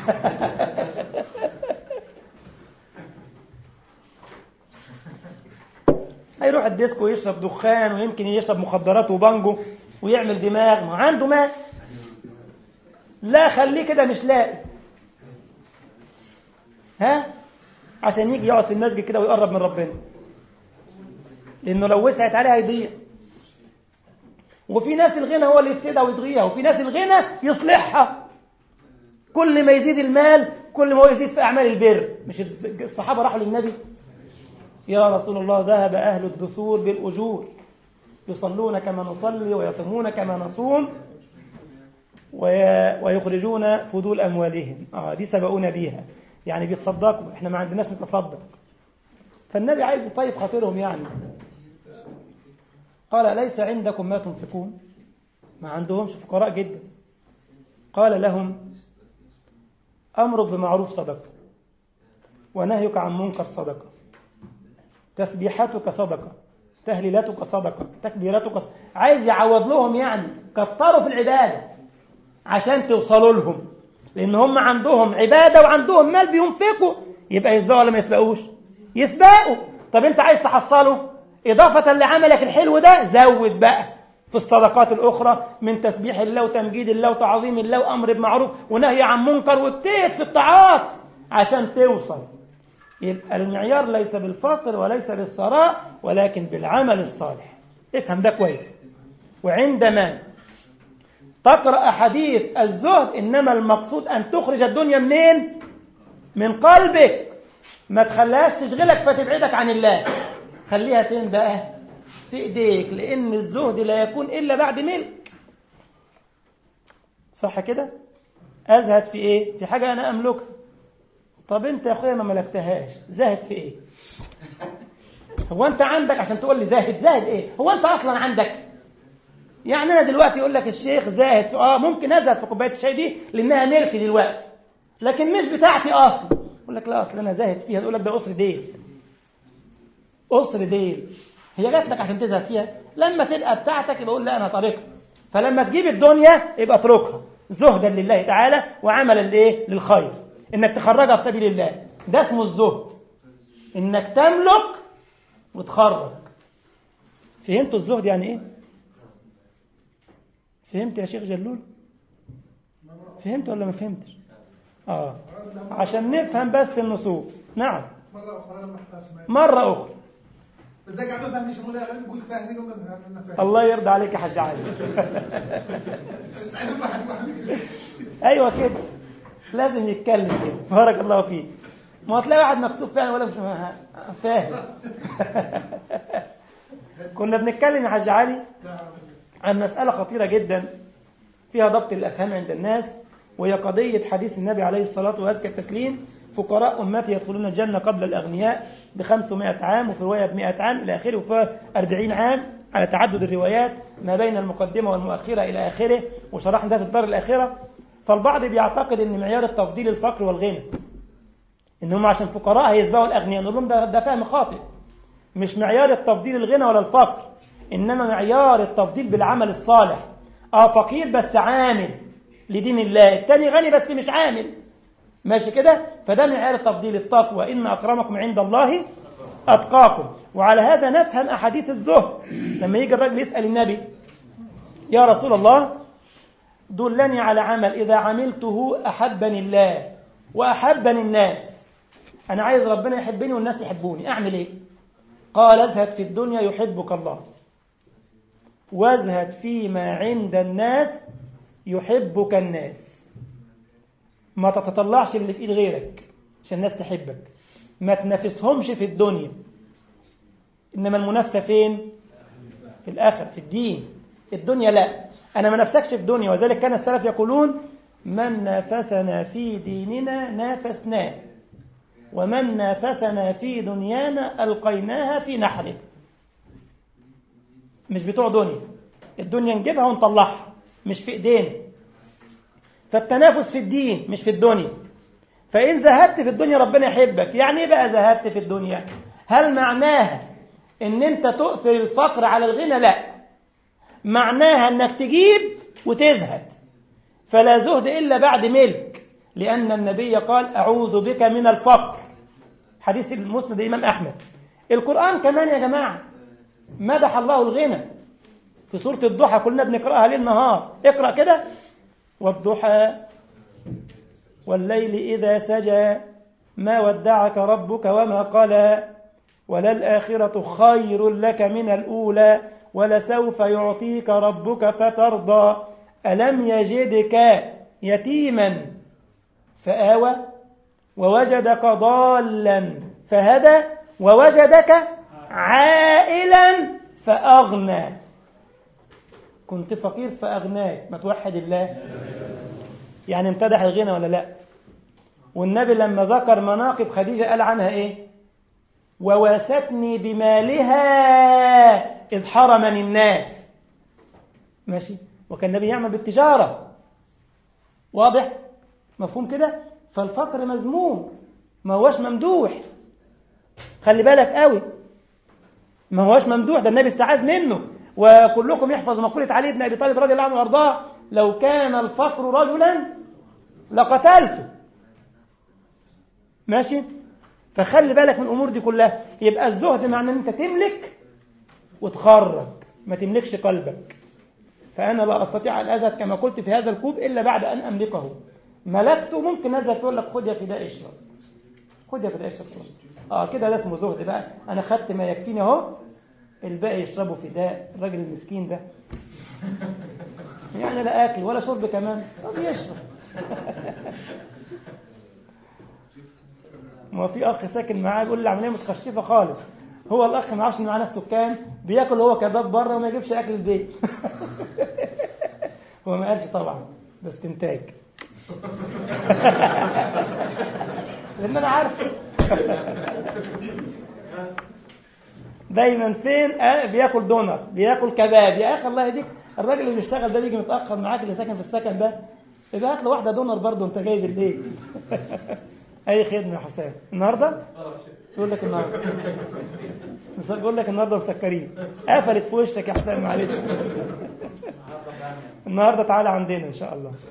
هيروح الديسكو يشرب دخان ويمكن يشرب مخدرات وبانجو ويعمل دماغ ما عنده مال لا خليه كده مش لاقي ها عشان يجي يقعد في المسجد كده ويقرب من ربنا لانه لو وسعت عليه هيضيع وفي ناس الغنى هو اللي يفسدها ويضغيها وفي ناس الغنى يصلحها كل ما يزيد المال كل ما هو يزيد في اعمال البر مش الصحابه راحوا للنبي يا رسول الله ذهب اهل الدثور بالاجور يصلون كما نصلي ويصومون كما نصوم ويخرجون فضول اموالهم اه دي سبقونا بيها يعني بيتصدقوا احنا ما عندناش نتصدق فالنبي عايز يطيب خاطرهم يعني قال ليس عندكم ما تنفقون ما عندهمش فقراء جدا قال لهم أمرك بمعروف صدقة ونهيك عن منكر صدقة تسبيحتك صدقة تهليلتك صدقة تكبيرتك صدقة. عايز يعوض لهم يعني كتروا في العبادة عشان توصلوا لهم لأن هم عندهم عبادة وعندهم مال بينفقوا يبقى يسبقوا ولا ما يسبقوش يسبقوا طب انت عايز تحصله إضافة لعملك الحلو ده زود بقى في الصدقات الأخرى من تسبيح الله وتمجيد الله وتعظيم الله وأمر بمعروف ونهي عن منكر واجتهد في الطاعات عشان توصل يبقى المعيار ليس بالفقر وليس بالثراء ولكن بالعمل الصالح افهم ده كويس وعندما تقرأ حديث الزهد إنما المقصود أن تخرج الدنيا منين من قلبك ما تخليهاش تشغلك فتبعدك عن الله خليها فين بقى في ايديك لان الزهد لا يكون الا بعد ملك صح كده ازهد في ايه في حاجه انا املكها طب انت يا اخويا ما ملكتهاش زاهد في ايه هو انت عندك عشان تقول لي زاهد زاهد ايه هو انت اصلا عندك يعني انا دلوقتي يقول لك الشيخ زاهد في اه ممكن ازهد في كوبايه الشاي دي لانها ملكي دلوقتي لكن مش بتاعتي اصلا يقول لك لا اصل انا زاهد فيها يقول لك ده قصر ديل قصر ديل هي جات لك عشان تزهد فيها لما تبقى بتاعتك يبقى قول لا انا طريقها فلما تجيب الدنيا يبقى اتركها زهدا لله تعالى وعملا لايه للخير انك تخرجها في سبيل الله ده اسمه الزهد انك تملك وتخرج فهمتوا الزهد يعني ايه فهمت يا شيخ جلول فهمت ولا ما فهمتش اه عشان نفهم بس النصوص نعم مرة أخرى لما احتاج مرة أخرى ازاي قاعد بفهم مش مولاي اغاني بقول فاهمين وما فاهمين فاهم الله يرضى عليك يا حاج علي عايز واحد واحد ايوه كده لازم يتكلم كده بارك الله فيك ما هتلاقي واحد مكسوف فعلا ولا مش فاهم كنا بنتكلم يا حاج علي عن مسألة خطيرة جدا فيها ضبط الأفهام عند الناس وهي قضية حديث النبي عليه الصلاة وأزكى التسليم فقراء أمتي يدخلون الجنة قبل الأغنياء بخمسمائة عام وفي رواية بمائة عام إلى آخره وفي أربعين عام على تعدد الروايات ما بين المقدمة والمؤخرة إلى آخره وشرحنا ده في الدار الآخرة فالبعض بيعتقد أن معيار التفضيل الفقر والغنى إن هم عشان فقراء هيسبقوا الأغنياء نقول لهم ده, ده فهم خاطئ مش معيار التفضيل الغنى ولا الفقر إنما معيار التفضيل بالعمل الصالح آه فقير بس عامل لدين الله التاني غني بس مش عامل ماشي كده فده معيار تفضيل التقوى إن أكرمكم عند الله أتقاكم وعلى هذا نفهم أحاديث الزهد لما يجي الراجل يسأل النبي يا رسول الله دلني على عمل إذا عملته أحبني الله وأحبني الناس أنا عايز ربنا يحبني والناس يحبوني أعمل إيه قال اذهب في الدنيا يحبك الله واذهب فيما عند الناس يحبك الناس ما تتطلعش اللي في ايد غيرك عشان الناس تحبك ما تنافسهمش في الدنيا انما المنافسه فين في الاخر في الدين الدنيا لا انا ما نفسكش في الدنيا وذلك كان السلف يقولون من نافسنا في ديننا نافسناه ومن نافسنا في دنيانا القيناها في نحره مش بتوع دنيا الدنيا نجيبها ونطلعها مش في ايدينا فالتنافس في الدين مش في الدنيا فإن زهدت في الدنيا ربنا يحبك يعني ايه بقى زهدت في الدنيا هل معناها ان انت تؤثر الفقر على الغنى لا معناها انك تجيب وتزهد فلا زهد إلا بعد ملك لأن النبي قال أعوذ بك من الفقر حديث المسند الإمام أحمد القرآن كمان يا جماعة مدح الله الغنى في سورة الضحى كلنا بنقرأها ليل نهار اقرأ كده والضحى والليل إذا سجى ما ودعك ربك وما قلى وللآخرة خير لك من الأولى ولسوف يعطيك ربك فترضى ألم يجدك يتيما فآوى ووجدك ضالا فهدى ووجدك عائلا فأغنى كنت فقير فأغناك ما توحد الله يعني امتدح الغنى ولا لا والنبي لما ذكر مناقب خديجة قال عنها ايه وواستني بمالها إذ حرمني الناس ماشي وكان النبي يعمل بالتجارة واضح مفهوم كده فالفقر مذموم ما هوش ممدوح خلي بالك قوي ما هوش ممدوح ده النبي استعاذ منه وكلكم يحفظ مقولة علي بن أبي طالب رضي الله عنه وارضاه لو كان الفقر رجلا لقتلته ماشي فخلي بالك من الأمور دي كلها يبقى الزهد معنى أن أنت تملك وتخرج ما تملكش قلبك فأنا لا أستطيع أن أزهد كما قلت في هذا الكوب إلا بعد أن أملكه ملكته ممكن أزهد يقول لك خد يا فداء اشرب خد يا فداء اشرب اه كده ده اسمه زهد بقى أنا خدت ما يكفيني أهو الباقي يشربوا فداء الراجل المسكين ده يعني لا أكل ولا شرب كمان طب يشرب ما في أخ ساكن معاه بيقول لي العملية متخشفة خالص هو الأخ ما عرفش إن معاه ناس سكان بياكل هو كباب بره وما يجيبش أكل البيت هو ما قالش طبعا ده استنتاج لأن أنا عارف دايما فين آه بياكل دونر بياكل كباب يا اخي الله يهديك الراجل اللي بيشتغل ده بيجي متاخر معاك اللي ساكن في السكن ده يبقى هات له واحده دونر برضه انت جاي بالليل اي خدمه يا حسام النهارده يقول لك النهارده بيقول لك النهارده مسكرين قفلت في وشك يا حسام معلش النهارده تعالى عندنا ان شاء الله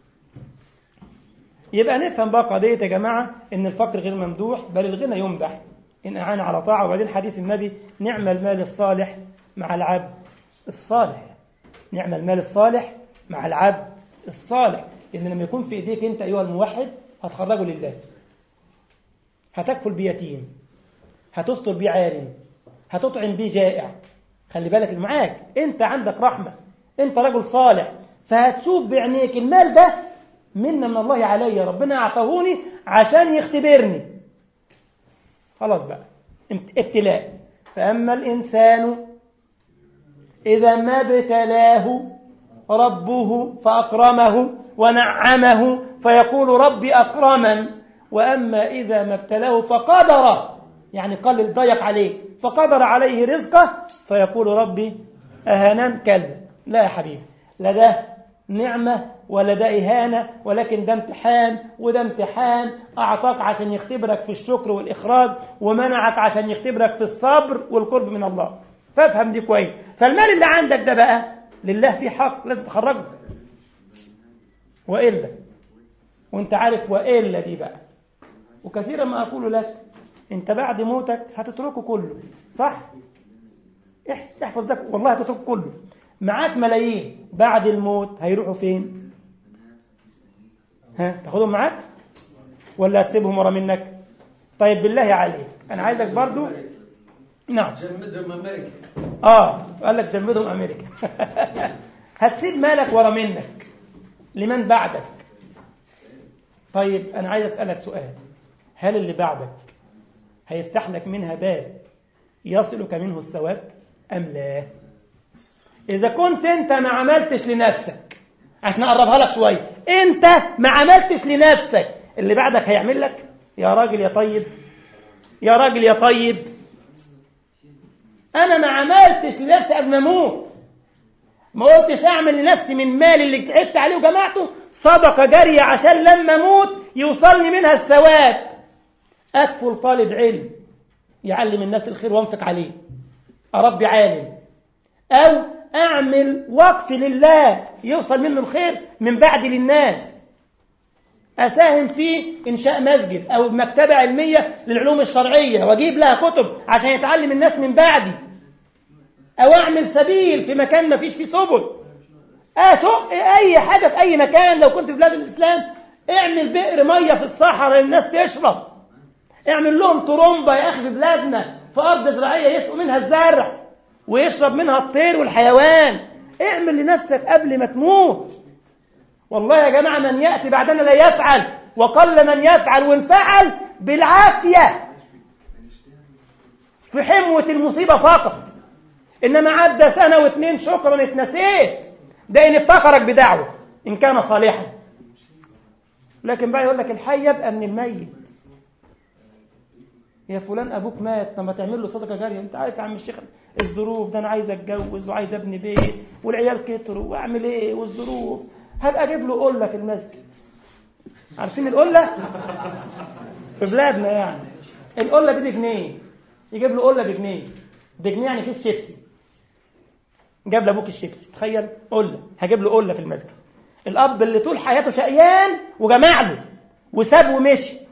يبقى نفهم بقى قضيه يا جماعه ان الفقر غير ممدوح بل الغنى يمدح إن أعان على طاعة وبعدين حديث النبي نعم المال الصالح مع العبد الصالح نعم المال الصالح مع العبد الصالح إن لما يكون في إيديك أنت أيها الموحد هتخرجه لله هتكفل بيتيم هتستر بيه عارم هتطعم بيه جائع خلي بالك اللي معاك أنت عندك رحمة أنت رجل صالح فهتشوف بعينيك المال ده منا من الله علي ربنا أعطاهوني عشان يختبرني خلاص بقى ابتلاء فأما الإنسان إذا ما ابتلاه ربه فأكرمه ونعمه فيقول ربي أكرمن وأما إذا ما ابتلاه فقدر يعني قلل ضيق عليه فقدر عليه رزقه فيقول ربي أهانن كلا لا يا حبيبي لا ده نعمة ولا ده إهانة ولكن ده امتحان وده امتحان أعطاك عشان يختبرك في الشكر والإخراج ومنعك عشان يختبرك في الصبر والقرب من الله فافهم دي كويس فالمال اللي عندك ده بقى لله فيه حق لازم تخرجه وإلا وانت عارف وإلا دي بقى وكثيرا ما أقول لك انت بعد موتك هتتركه كله صح احفظ ده والله هتتركه كله معاك ملايين بعد الموت هيروحوا فين ها تاخدهم معاك ولا هتسيبهم ورا منك طيب بالله عليك انا عايزك برضو نعم جمدهم امريكا اه قال لك جمدهم امريكا هتسيب مالك ورا منك لمن بعدك طيب انا عايز اسالك سؤال هل اللي بعدك هيفتح لك منها باب يصلك منه الثواب ام لا اذا كنت انت ما عملتش لنفسك عشان اقربها لك شويه انت ما عملتش لنفسك اللي بعدك هيعمل لك يا راجل يا طيب يا راجل يا طيب انا ما عملتش لنفسي قبل ما اموت ما قلتش اعمل لنفسي من مالي اللي تعبت عليه وجمعته صدقه جاريه عشان لما اموت يوصلني منها الثواب اكفل طالب علم يعلم الناس الخير وانفق عليه اربي عالم او اعمل وقف لله يوصل منه الخير من بعد للناس اساهم في انشاء مسجد او مكتبه علميه للعلوم الشرعيه واجيب لها كتب عشان يتعلم الناس من بعدي او اعمل سبيل في مكان ما فيش فيه سبل اشق اي حاجه في اي مكان لو كنت في بلاد الاسلام اعمل بئر ميه في الصحراء للناس تشرب اعمل لهم طرمبه يا اخي في بلادنا في ارض زراعيه يسقوا منها الزرع ويشرب منها الطير والحيوان اعمل لنفسك قبل ما تموت والله يا جماعة من يأتي بعدنا لا يفعل وقل من يفعل وان فعل بالعافية في حموة المصيبة فقط إنما عدى سنة واثنين شكرا اتنسيت ده إن افتكرك بدعوة إن كان صالحا لكن بقى يقول لك الحي يبقى من الميت يا فلان ابوك مات طب ما تعمل له صدقه جاريه انت عارف يا عم الشيخ الظروف ده انا عايز اتجوز وعايز ابني بيت والعيال كتروا واعمل ايه والظروف هبقى اجيب له قله في المسجد عارفين القله في بلادنا يعني القله دي بجنيه يجيب له قله بجنيه بجنيه يعني كيس شيبسي جاب لابوك الشيبسي تخيل قله هجيب له قله في المسجد الاب اللي طول حياته شقيان وجمع له وساب ومشي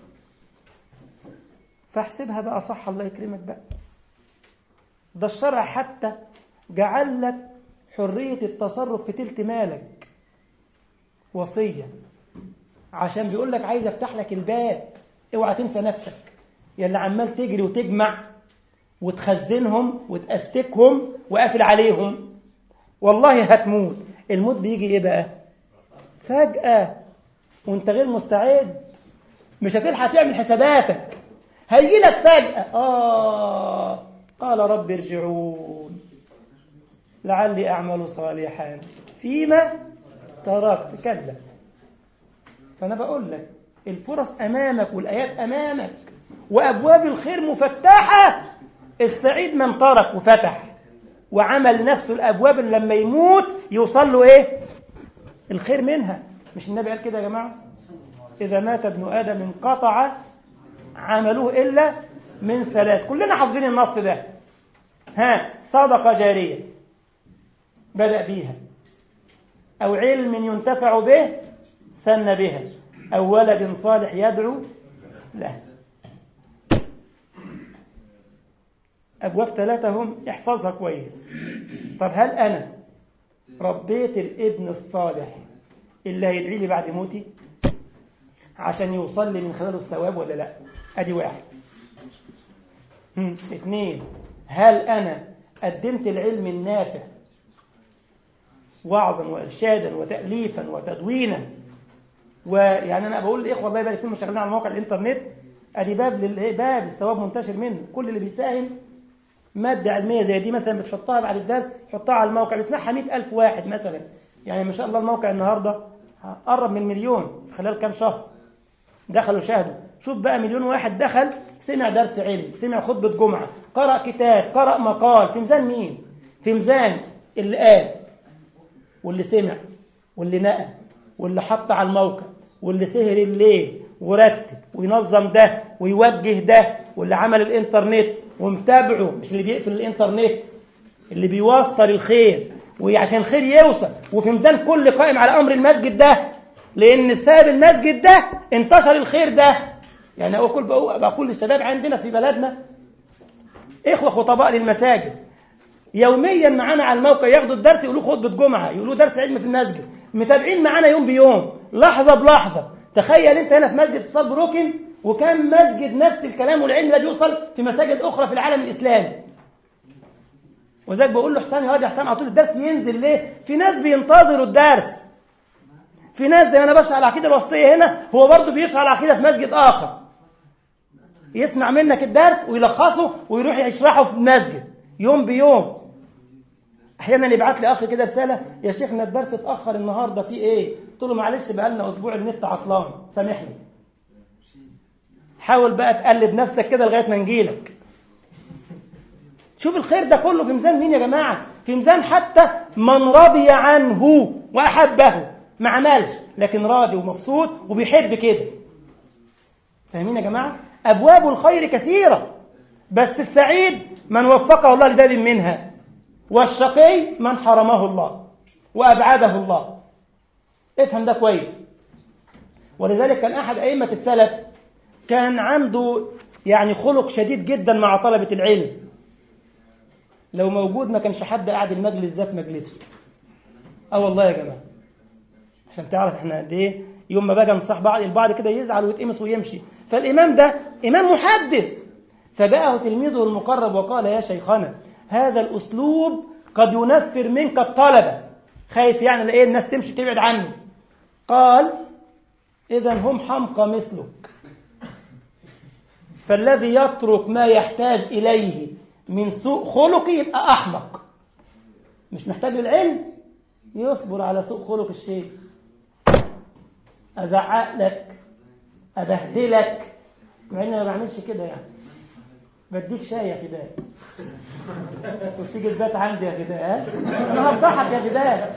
فاحسبها بقى صح الله يكرمك بقى ده الشرع حتى جعل لك حرية التصرف في تلت مالك وصية عشان بيقول لك عايز افتح لك الباب اوعى تنسى نفسك يا اللي عمال تجري وتجمع وتخزنهم وتأستكهم وقافل عليهم والله هتموت الموت بيجي ايه بقى فجأة وانت غير مستعد مش هتلحق تعمل حساباتك هيجي لك فجأة آه قال رب ارجعون لعلي أعمل صالحا فيما تركت كلا فأنا بقول لك الفرص أمامك والآيات أمامك وأبواب الخير مفتحة السعيد من ترك وفتح وعمل نفسه الأبواب اللي لما يموت يوصل له إيه الخير منها مش النبي قال كده يا جماعة إذا مات ابن آدم انقطع عملوه إلا من ثلاث كلنا حافظين النص ده ها صدقة جارية بدأ بيها أو علم ينتفع به سن بها أو ولد صالح يدعو له أبواب ثلاثة هم احفظها كويس طب هل أنا ربيت الابن الصالح اللي هيدعي لي بعد موتي عشان يوصل لي من خلاله الثواب ولا لا ادي واحد هم. اثنين هل انا قدمت العلم النافع وعظا وارشادا وتاليفا وتدوينا ويعني انا بقول للاخوه الله يبارك فيهم شغالين على موقع الانترنت ادي باب لل... باب الثواب منتشر منه كل اللي بيساهم ماده علميه زي دي مثلا بتحطها بعد الدرس تحطها على الموقع بيسمعها 100000 واحد مثلا يعني ما شاء الله الموقع النهارده قرب من مليون خلال كام شهر دخلوا شاهدوا شوف بقى مليون واحد دخل سمع درس علم سمع خطبة جمعة قرأ كتاب قرأ مقال في ميزان مين في ميزان اللي قال واللي سمع واللي نقل واللي حط على الموقع واللي سهر الليل ورتب وينظم ده ويوجه ده واللي عمل الانترنت ومتابعه مش اللي بيقفل الانترنت اللي بيوصل الخير وعشان الخير يوصل وفي ميزان كل قائم على امر المسجد ده لأن بسبب المسجد ده انتشر الخير ده يعني أقول بقول للشباب عندنا في بلدنا إخوة خطباء للمساجد يوميا معانا على الموقع ياخدوا الدرس يقولوا خطبة جمعة يقولوا درس علم في المسجد متابعين معانا يوم بيوم لحظة بلحظة تخيل انت هنا في مسجد اتصال بروكن وكان مسجد نفس الكلام والعلم ده بيوصل في مساجد اخرى في العالم الاسلامي وذلك بقول له حسام يا واد يا حسام على طول الدرس ينزل ليه في ناس بينتظروا الدرس في ناس زي ما انا بشرح العقيده الوسطيه هنا هو برضه بيشرح العقيده في مسجد اخر يسمع منك الدرس ويلخصه ويروح يشرحه في المسجد يوم بيوم احيانا يبعت لي اخ كده رساله يا شيخنا الدرس اتاخر النهارده في ايه قلت له معلش بقى لنا اسبوع النت عطلان سامحني حاول بقى تقلب نفسك كده لغايه ما نجيلك شوف الخير ده كله في ميزان مين يا جماعه في ميزان حتى من رضي عنه واحبه ما عملش لكن راضي ومبسوط وبيحب كده فاهمين يا جماعه ابواب الخير كثيره بس السعيد من وفقه الله لباب منها والشقي من حرمه الله وأبعده الله افهم ده كويس ولذلك كان أحد أئمة السلف كان عنده يعني خلق شديد جدا مع طلبة العلم لو موجود ما كانش حد قاعد المجلس ده في مجلسه اه والله يا جماعة عشان تعرف احنا قد ايه يوم ما باجي انصح بعض البعض كده يزعل ويتقمص ويمشي فالإمام ده إمام محدث فجاءه تلميذه المقرب وقال يا شيخنا هذا الأسلوب قد ينفر منك الطلبة خايف يعني لإيه الناس تمشي تبعد عنه قال إذا هم حمقى مثلك فالذي يترك ما يحتاج إليه من سوء خلقه يبقى أحمق مش محتاج العلم يصبر على سوء خلق الشيء أزعق لك أبهدلك مع إني ما بعملش كده يعني بديك شاي يا فداء وتيجي تبات عندي يا فداء ها انا هفضحك يا فداء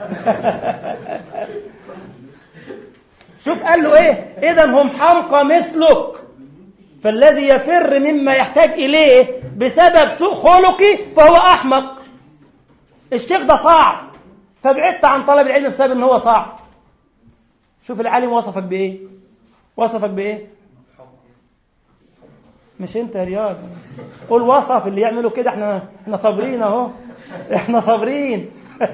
شوف قال له ايه اذا هم حمقى مثلك فالذي يفر مما يحتاج اليه بسبب سوء خلقي فهو احمق الشيخ ده صعب فبعدت عن طلب العلم بسبب ان هو صعب شوف العالم وصفك بايه وصفك بايه مش انت يا رياض قول وصف اللي يعملوا كده احنا احنا صابرين اهو احنا صابرين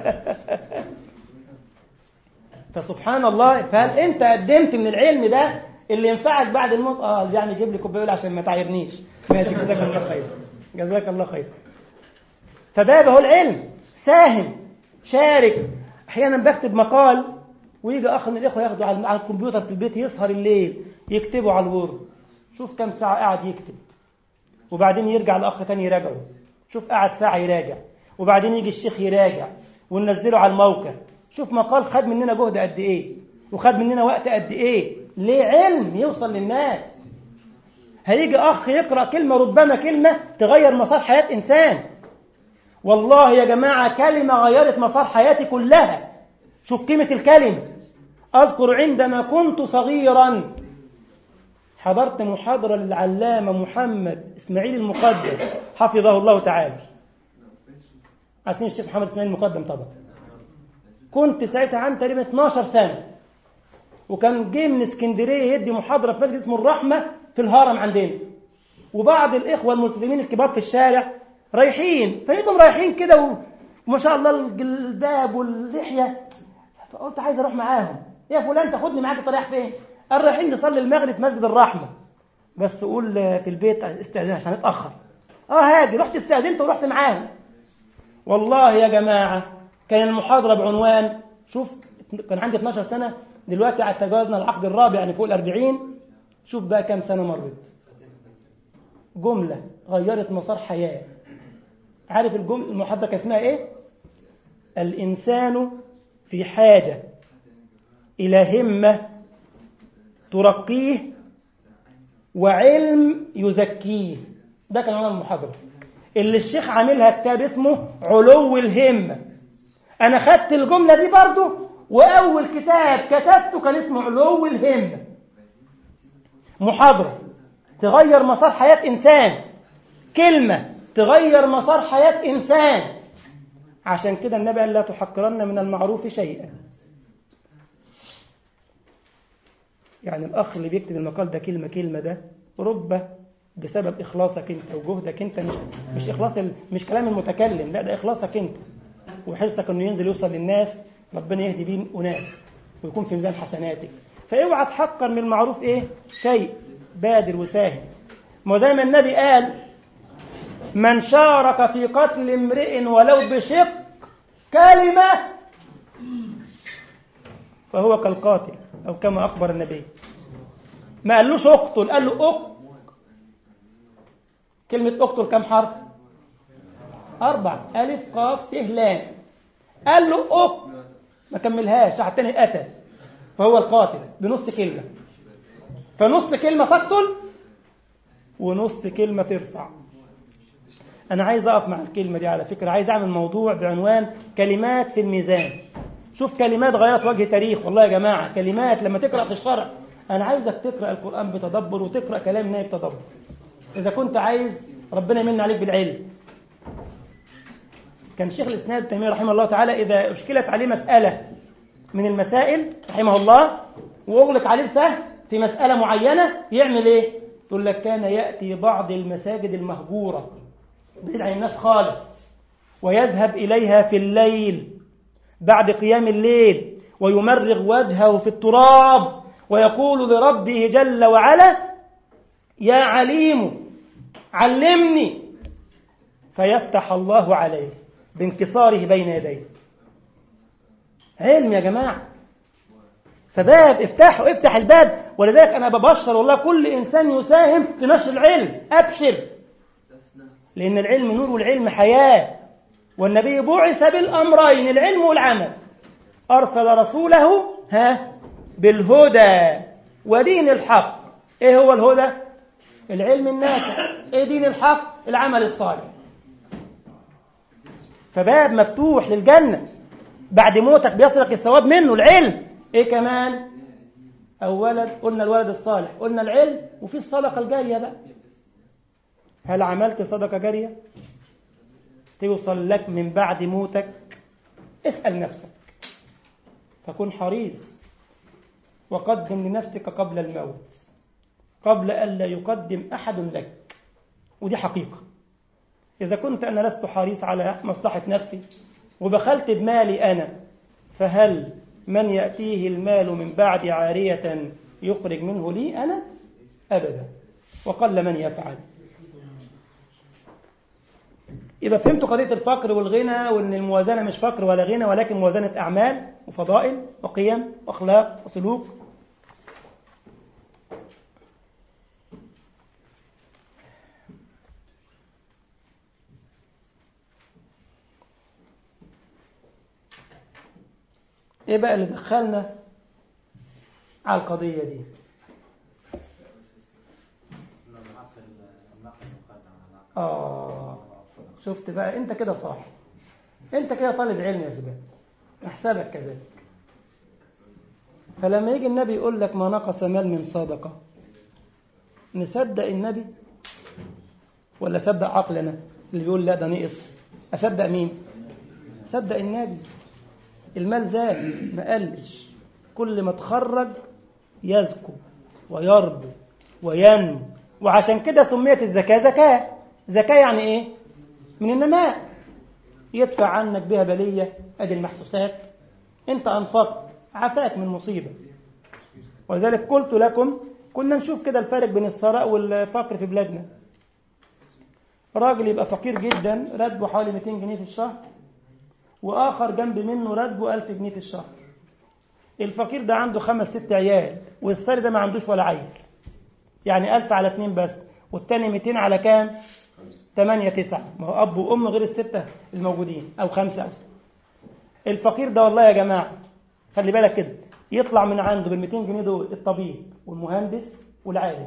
فسبحان الله فهل انت قدمت من العلم ده اللي ينفعك بعد الموت اه يعني جيب لي كوبايه عشان ما تعايرنيش ماشي جزاك الله خير جزاك الله خير فده هو العلم ساهم شارك احيانا بكتب مقال ويجي اخ من الاخوه ياخده على الكمبيوتر في البيت يسهر الليل يكتبه على الورد شوف كم ساعة قاعد يكتب وبعدين يرجع الأخ تاني يراجعه شوف قعد ساعة يراجع وبعدين يجي الشيخ يراجع وننزله على الموقع شوف مقال خد مننا جهد قد إيه وخد مننا وقت قد إيه ليه علم يوصل للناس هيجي أخ يقرأ كلمة ربما كلمة تغير مسار حياة إنسان والله يا جماعة كلمة غيرت مسار حياتي كلها شوف قيمة الكلمة أذكر عندما كنت صغيرا حضرت محاضرة للعلامة محمد إسماعيل المقدم حفظه الله تعالى عارفين الشيخ محمد إسماعيل المقدم طبعا كنت ساعتها عن تقريبا 12 سنة وكان جه من اسكندرية يدي محاضرة في مسجد اسمه الرحمة في الهرم عندنا وبعض الإخوة الملتزمين الكبار في الشارع رايحين فلقيتهم رايحين كده وما شاء الله الجلباب واللحية فقلت عايز أروح معاهم يا فلان تاخدني معاك رايح فين؟ قال رايحين نصلي المغرب في مسجد الرحمة بس قول في البيت استأذن عشان اتأخر اه هاجي رحت استأذنت ورحت معاهم والله يا جماعة كان المحاضرة بعنوان شوف كان عندي 12 سنة دلوقتي على تجاوزنا العقد الرابع يعني فوق الأربعين شوف بقى كام سنة مرت جملة غيرت مسار حياة عارف الجملة المحاضرة كان اسمها ايه الإنسان في حاجة إلى همة ترقيه وعلم يزكيه ده كان عنوان المحاضرة اللي الشيخ عاملها كتاب اسمه علو الهمة أنا خدت الجملة دي برضو وأول كتاب كتبته كان اسمه علو الهمة محاضرة تغير مسار حياة إنسان كلمة تغير مسار حياة إنسان عشان كده النبي قال لا تحقرن من المعروف شيئا يعني الأخ اللي بيكتب المقال ده كلمة كلمة ده ربه بسبب إخلاصك أنت وجهدك أنت مش مش إخلاص ال... مش كلام المتكلم لا ده إخلاصك أنت وحرصك إنه ينزل يوصل للناس ربنا يهدي بيه أناس ويكون في ميزان حسناتك فاوعى تحقر من المعروف إيه شيء بادر وساهم ما زي ما النبي قال من شارك في قتل امرئ ولو بشق كلمة فهو كالقاتل أو كما أخبر النبي ما قالوش اقتل قال له اقتل كلمة اقتل كم حرف أربع ألف قاف ت لام قال له اقتل ما كملهاش راح التاني قتل فهو القاتل بنص كلمة فنص كلمة تقتل ونص كلمة ترفع أنا عايز أقف مع الكلمة دي على فكرة عايز أعمل موضوع بعنوان كلمات في الميزان شوف كلمات غيرت وجه تاريخ والله يا جماعة كلمات لما تقرأ في الشرع أنا عايزك تقرأ القرآن بتدبر وتقرأ كلام نائب تدبر إذا كنت عايز ربنا يمن عليك بالعلم كان شيخ الإسلام ابن تيمية رحمه الله تعالى إذا أشكلت عليه مسألة من المسائل رحمه الله وأغلق عليه الفهم في مسألة معينة يعمل إيه؟ يقول لك كان يأتي بعض المساجد المهجورة بعيد عن الناس خالص ويذهب إليها في الليل بعد قيام الليل ويمرغ وجهه في التراب ويقول لربه جل وعلا يا عليم علمني فيفتح الله عليه بانكساره بين يديه علم يا جماعة فباب افتحوا افتح الباب ولذلك أنا ببشر والله كل إنسان يساهم في نشر العلم أبشر لأن العلم نور والعلم حياة والنبي بعث بالأمرين العلم والعمل أرسل رسوله ها بالهدى ودين الحق إيه هو الهدى العلم النافع إيه دين الحق العمل الصالح فباب مفتوح للجنة بعد موتك بيصلك الثواب منه العلم إيه كمان أو ولد قلنا الولد الصالح قلنا العلم وفي الصدقة الجارية بقى هل عملت صدقة جارية توصل لك من بعد موتك اسأل نفسك فكن حريص وقدم لنفسك قبل الموت قبل ألا يقدم أحد لك ودي حقيقة إذا كنت أنا لست حريص على مصلحة نفسي وبخلت بمالي أنا فهل من يأتيه المال من بعد عارية يخرج منه لي أنا أبدا وقل من يفعل يبقى فهمتوا قضية الفقر والغنى وأن الموازنة مش فقر ولا غنى ولكن موازنة أعمال وفضائل وقيم وأخلاق وسلوك ايه بقى اللي دخلنا على القضية دي آه شفت بقى انت كده صح انت كده طالب علم يا زبان احسبك كذلك فلما يجي النبي يقول لك ما نقص مال من صدقة نصدق النبي ولا صدق عقلنا اللي بيقول لا ده نقص أصدق مين صدق النبي المال زاد ما قلش كل ما تخرج يزكو ويربو وينمو وعشان كده سميت الزكاة زكاة زكاة يعني ايه من النماء يدفع عنك بها بلية ادي المحسوسات انت انفقت عفاك من مصيبة ولذلك قلت لكم كنا نشوف كده الفارق بين الثراء والفقر في بلادنا راجل يبقى فقير جدا راتبه حوالي 200 جنيه في الشهر وآخر جنب منه راتبه 1000 جنيه في الشهر الفقير ده عنده خمس ست عيال والثري ده ما عندوش ولا عيل يعني 1000 على اتنين بس والتاني 200 على كام 8 9 ما هو أب وأم غير الستة الموجودين أو خمسة أو ستة. الفقير ده والله يا جماعة خلي بالك كده يطلع من عنده بال 200 جنيه دول الطبيب والمهندس والعالم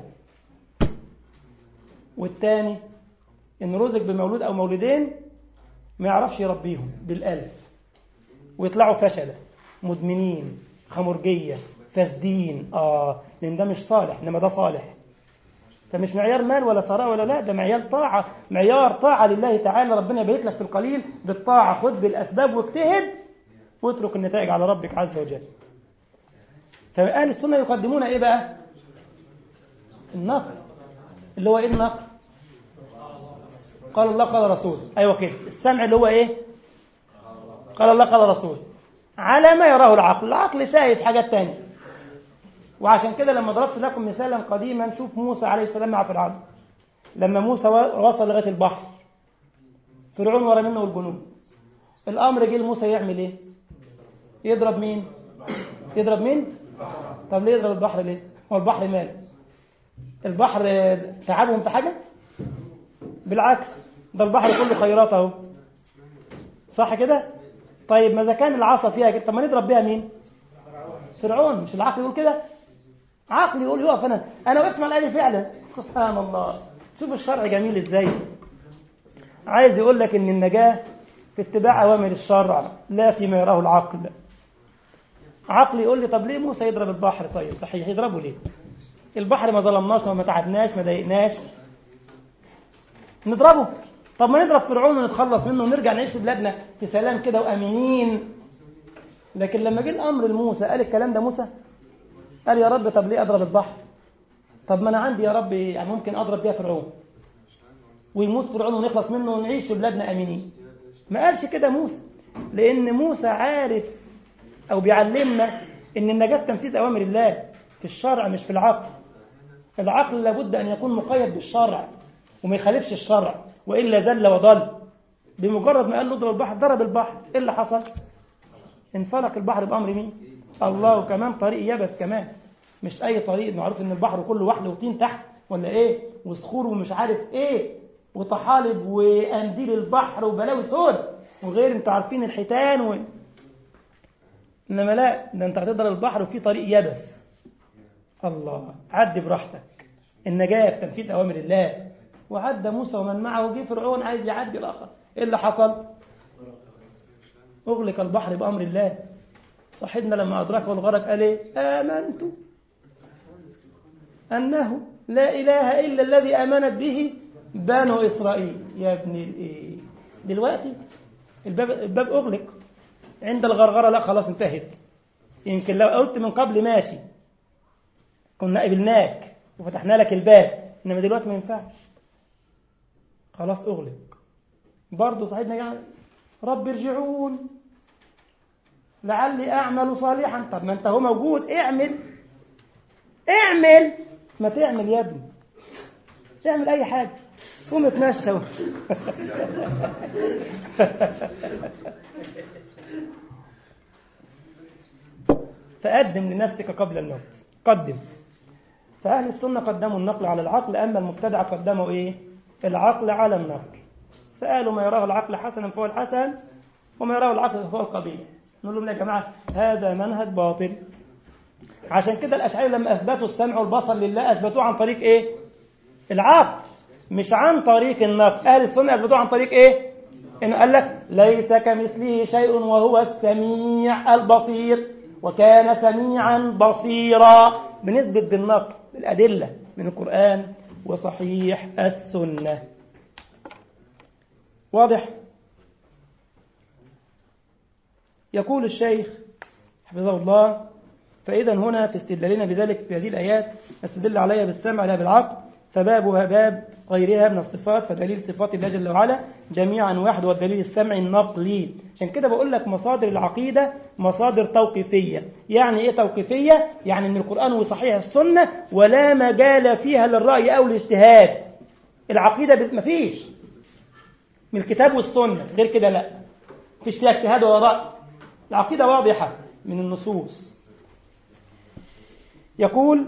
والتاني إن رزق بمولود أو مولودين ما يعرفش يربيهم بالألف ويطلعوا فشلة مدمنين خمرجية فاسدين آه لأن ده مش صالح إنما ده صالح ده مش معيار مال ولا ثراء ولا لا ده معيار طاعة معيار طاعة لله تعالى ربنا يبيت لك في القليل بالطاعة خذ بالأسباب واجتهد واترك النتائج على ربك عز وجل فأهل السنة يقدمون إيه بقى النقل اللي هو إيه النقل قال الله قال رسول أيوة كده السمع اللي هو إيه قال الله قال رسول على ما يراه العقل العقل شايف حاجات تانية وعشان كده لما ضربت لكم مثالا قديما شوف موسى عليه السلام مع فرعون لما موسى وصل لغاية البحر فرعون ورا منه والجنود الأمر جه لموسى يعمل إيه يضرب مين يضرب مين طب ليه يضرب البحر ليه هو البحر مال البحر تعبهم في حاجة بالعكس ده البحر كله خيرات اهو صح كده طيب ما اذا كان العصا فيها كده طب ما نضرب بيها مين فرعون مش العقل يقول كده عقل يقول يقف انا انا وقفت مع الايه فعلا سبحان الله شوف الشرع جميل ازاي عايز يقول لك ان النجاه في اتباع اوامر الشرع لا فيما يراه العقل عقل يقول لي طب ليه موسى يضرب البحر طيب صحيح يضربه ليه البحر ما ظلمناش وما تعبناش ما ضايقناش نضربه طب ما نضرب فرعون ونتخلص منه ونرجع نعيش في بلادنا في سلام كده وامنين لكن لما جه الامر لموسى قال الكلام ده موسى قال يا رب طب ليه اضرب البحر طب ما انا عندي يا رب يعني ممكن اضرب بيها فرعون ويموت فرعون ونخلص منه ونعيش في بلادنا امنين ما قالش كده موسى لان موسى عارف او بيعلمنا ان النجاه تنفيذ اوامر الله في الشرع مش في العقل العقل لابد ان يكون مقيد بالشرع وما يخالفش الشرع والا زل وضل بمجرد ما قال له اضرب البحر ضرب البحر ايه اللي حصل انفلق البحر بامر مين الله وكمان طريق يبس كمان مش اي طريق معروف ان البحر كله وحل وطين تحت ولا ايه وصخور ومش عارف ايه وطحالب وانديل البحر وبلاوي سود وغير انتوا عارفين الحيتان و... انما لا ده انت هتقدر البحر وفي طريق يبس الله عدي براحتك النجاة في تنفيذ أوامر الله وعدى موسى ومن معه جه فرعون عايز يعدي الآخر إيه اللي حصل أغلق البحر بأمر الله صاحبنا لما أدركه الغرق قال إيه آمنت أنه لا إله إلا الذي آمنت به بنو إسرائيل يا ابن الإيه دلوقتي الباب, الباب أغلق عند الغرغرة لا خلاص انتهت يمكن لو قلت من قبل ماشي كنا قبلناك وفتحنا لك الباب انما دلوقتي ما ينفعش خلاص اغلق برضه صاحبنا يعني رب ارجعون لعلي اعمل صالحا طب ما انت هو موجود اعمل اعمل ما تعمل يا ابني اعمل اي حاجه قوم اتمشى فقدم لنفسك قبل الموت قدم فأهل السنة قدموا النقل على العقل أما المبتدع قدموا إيه العقل على النقل فقالوا ما يراه العقل حسنا فهو الحسن وما يراه العقل فهو القبيح نقول لهم يا جماعة هذا منهج باطل عشان كده الأشعري لما أثبتوا السمع والبصر لله أثبتوه عن طريق إيه العقل مش عن طريق النقل أهل السنة أثبتوه عن طريق إيه إنه قال لك ليس كمثله شيء وهو السميع البصير وكان سميعا بصيرا بنثبت بالنقل بالأدلة من القرآن وصحيح السنة واضح يقول الشيخ حفظه الله فإذا هنا في استدلالنا بذلك في هذه الآيات نستدل عليها بالسمع لا بالعقل فبابها باب غيرها من الصفات فدليل صفات الله جل وعلا جميعا واحد والدليل السمعي النقلي عشان كده بقول لك مصادر العقيدة مصادر توقيفية يعني ايه توقيفية يعني من القرآن وصحيح السنة ولا مجال فيها للرأي أو الاجتهاد العقيدة مفيش من الكتاب والسنة غير كده لا مفيش فيها اجتهاد ولا رأي العقيدة واضحة من النصوص يقول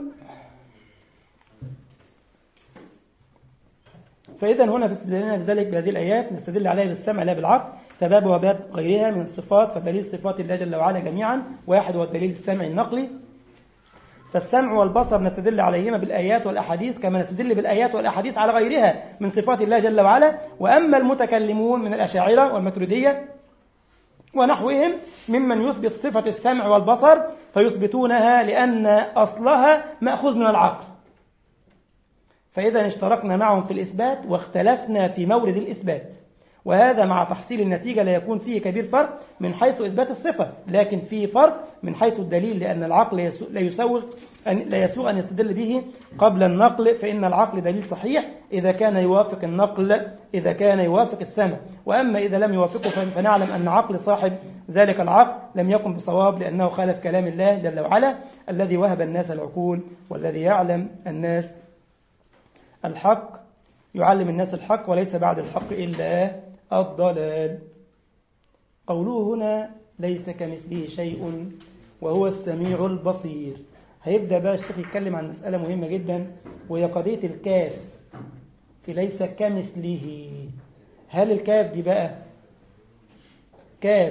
فإذا هنا في استدلالنا لذلك بهذه الآيات نستدل عليها بالسمع لا بالعقل فباب وباب غيرها من الصفات فدليل صفات الله جل وعلا جميعا واحد هو الدليل السمعي النقلي فالسمع والبصر نستدل عليهما بالآيات والأحاديث كما نستدل بالآيات والأحاديث على غيرها من صفات الله جل وعلا وأما المتكلمون من الأشاعرة والمتردية ونحوهم ممن يثبت صفة السمع والبصر فيثبتونها لأن أصلها مأخوذ من العقل فإذا اشتركنا معهم في الإثبات واختلفنا في مورد الإثبات وهذا مع تحصيل النتيجة لا يكون فيه كبير فرق من حيث إثبات الصفة لكن فيه فرق من حيث الدليل لأن العقل يسو- لا يسوغ أن لا يسوغ أن يستدل به قبل النقل فإن العقل دليل صحيح إذا كان يوافق النقل إذا كان يوافق السمع وأما إذا لم يوافقه ف- فنعلم أن عقل صاحب ذلك العقل لم يكن بصواب لأنه خالف كلام الله جل وعلا الذي وهب الناس العقول والذي يعلم الناس الحق يعلم الناس الحق وليس بعد الحق إلا الضلال قوله هنا ليس كمثله شيء وهو السميع البصير هيبدأ بقى الشيخ يتكلم عن مسألة مهمة جدا وهي قضية الكاف في ليس كمثله هل الكاف دي بقى كاف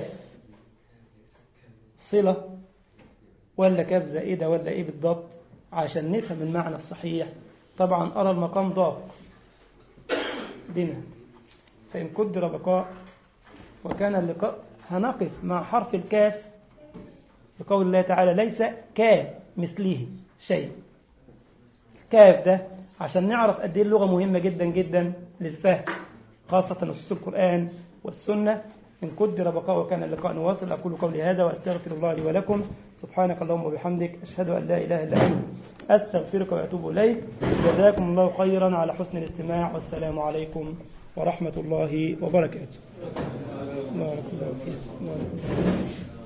صلة ولا كاف زائدة ولا ايه بالضبط عشان نفهم المعنى الصحيح طبعا أرى المقام ضاق بنا فإن قدر بقاء وكان اللقاء هنقف مع حرف الكاف بقول الله تعالى ليس كمثله شيء الكاف ده عشان نعرف قد ايه اللغة مهمة جدا جدا للفهم خاصة نصوص القرآن والسنة إن قدر بقاء وكان اللقاء نواصل أقول قولي هذا وأستغفر الله لي ولكم سبحانك اللهم وبحمدك أشهد أن لا إله إلا أنت أستغفرك وأتوب إليك جزاكم الله خيرا على حسن الاستماع والسلام عليكم ورحمة الله وبركاته بارك الله فيك. بارك الله فيك.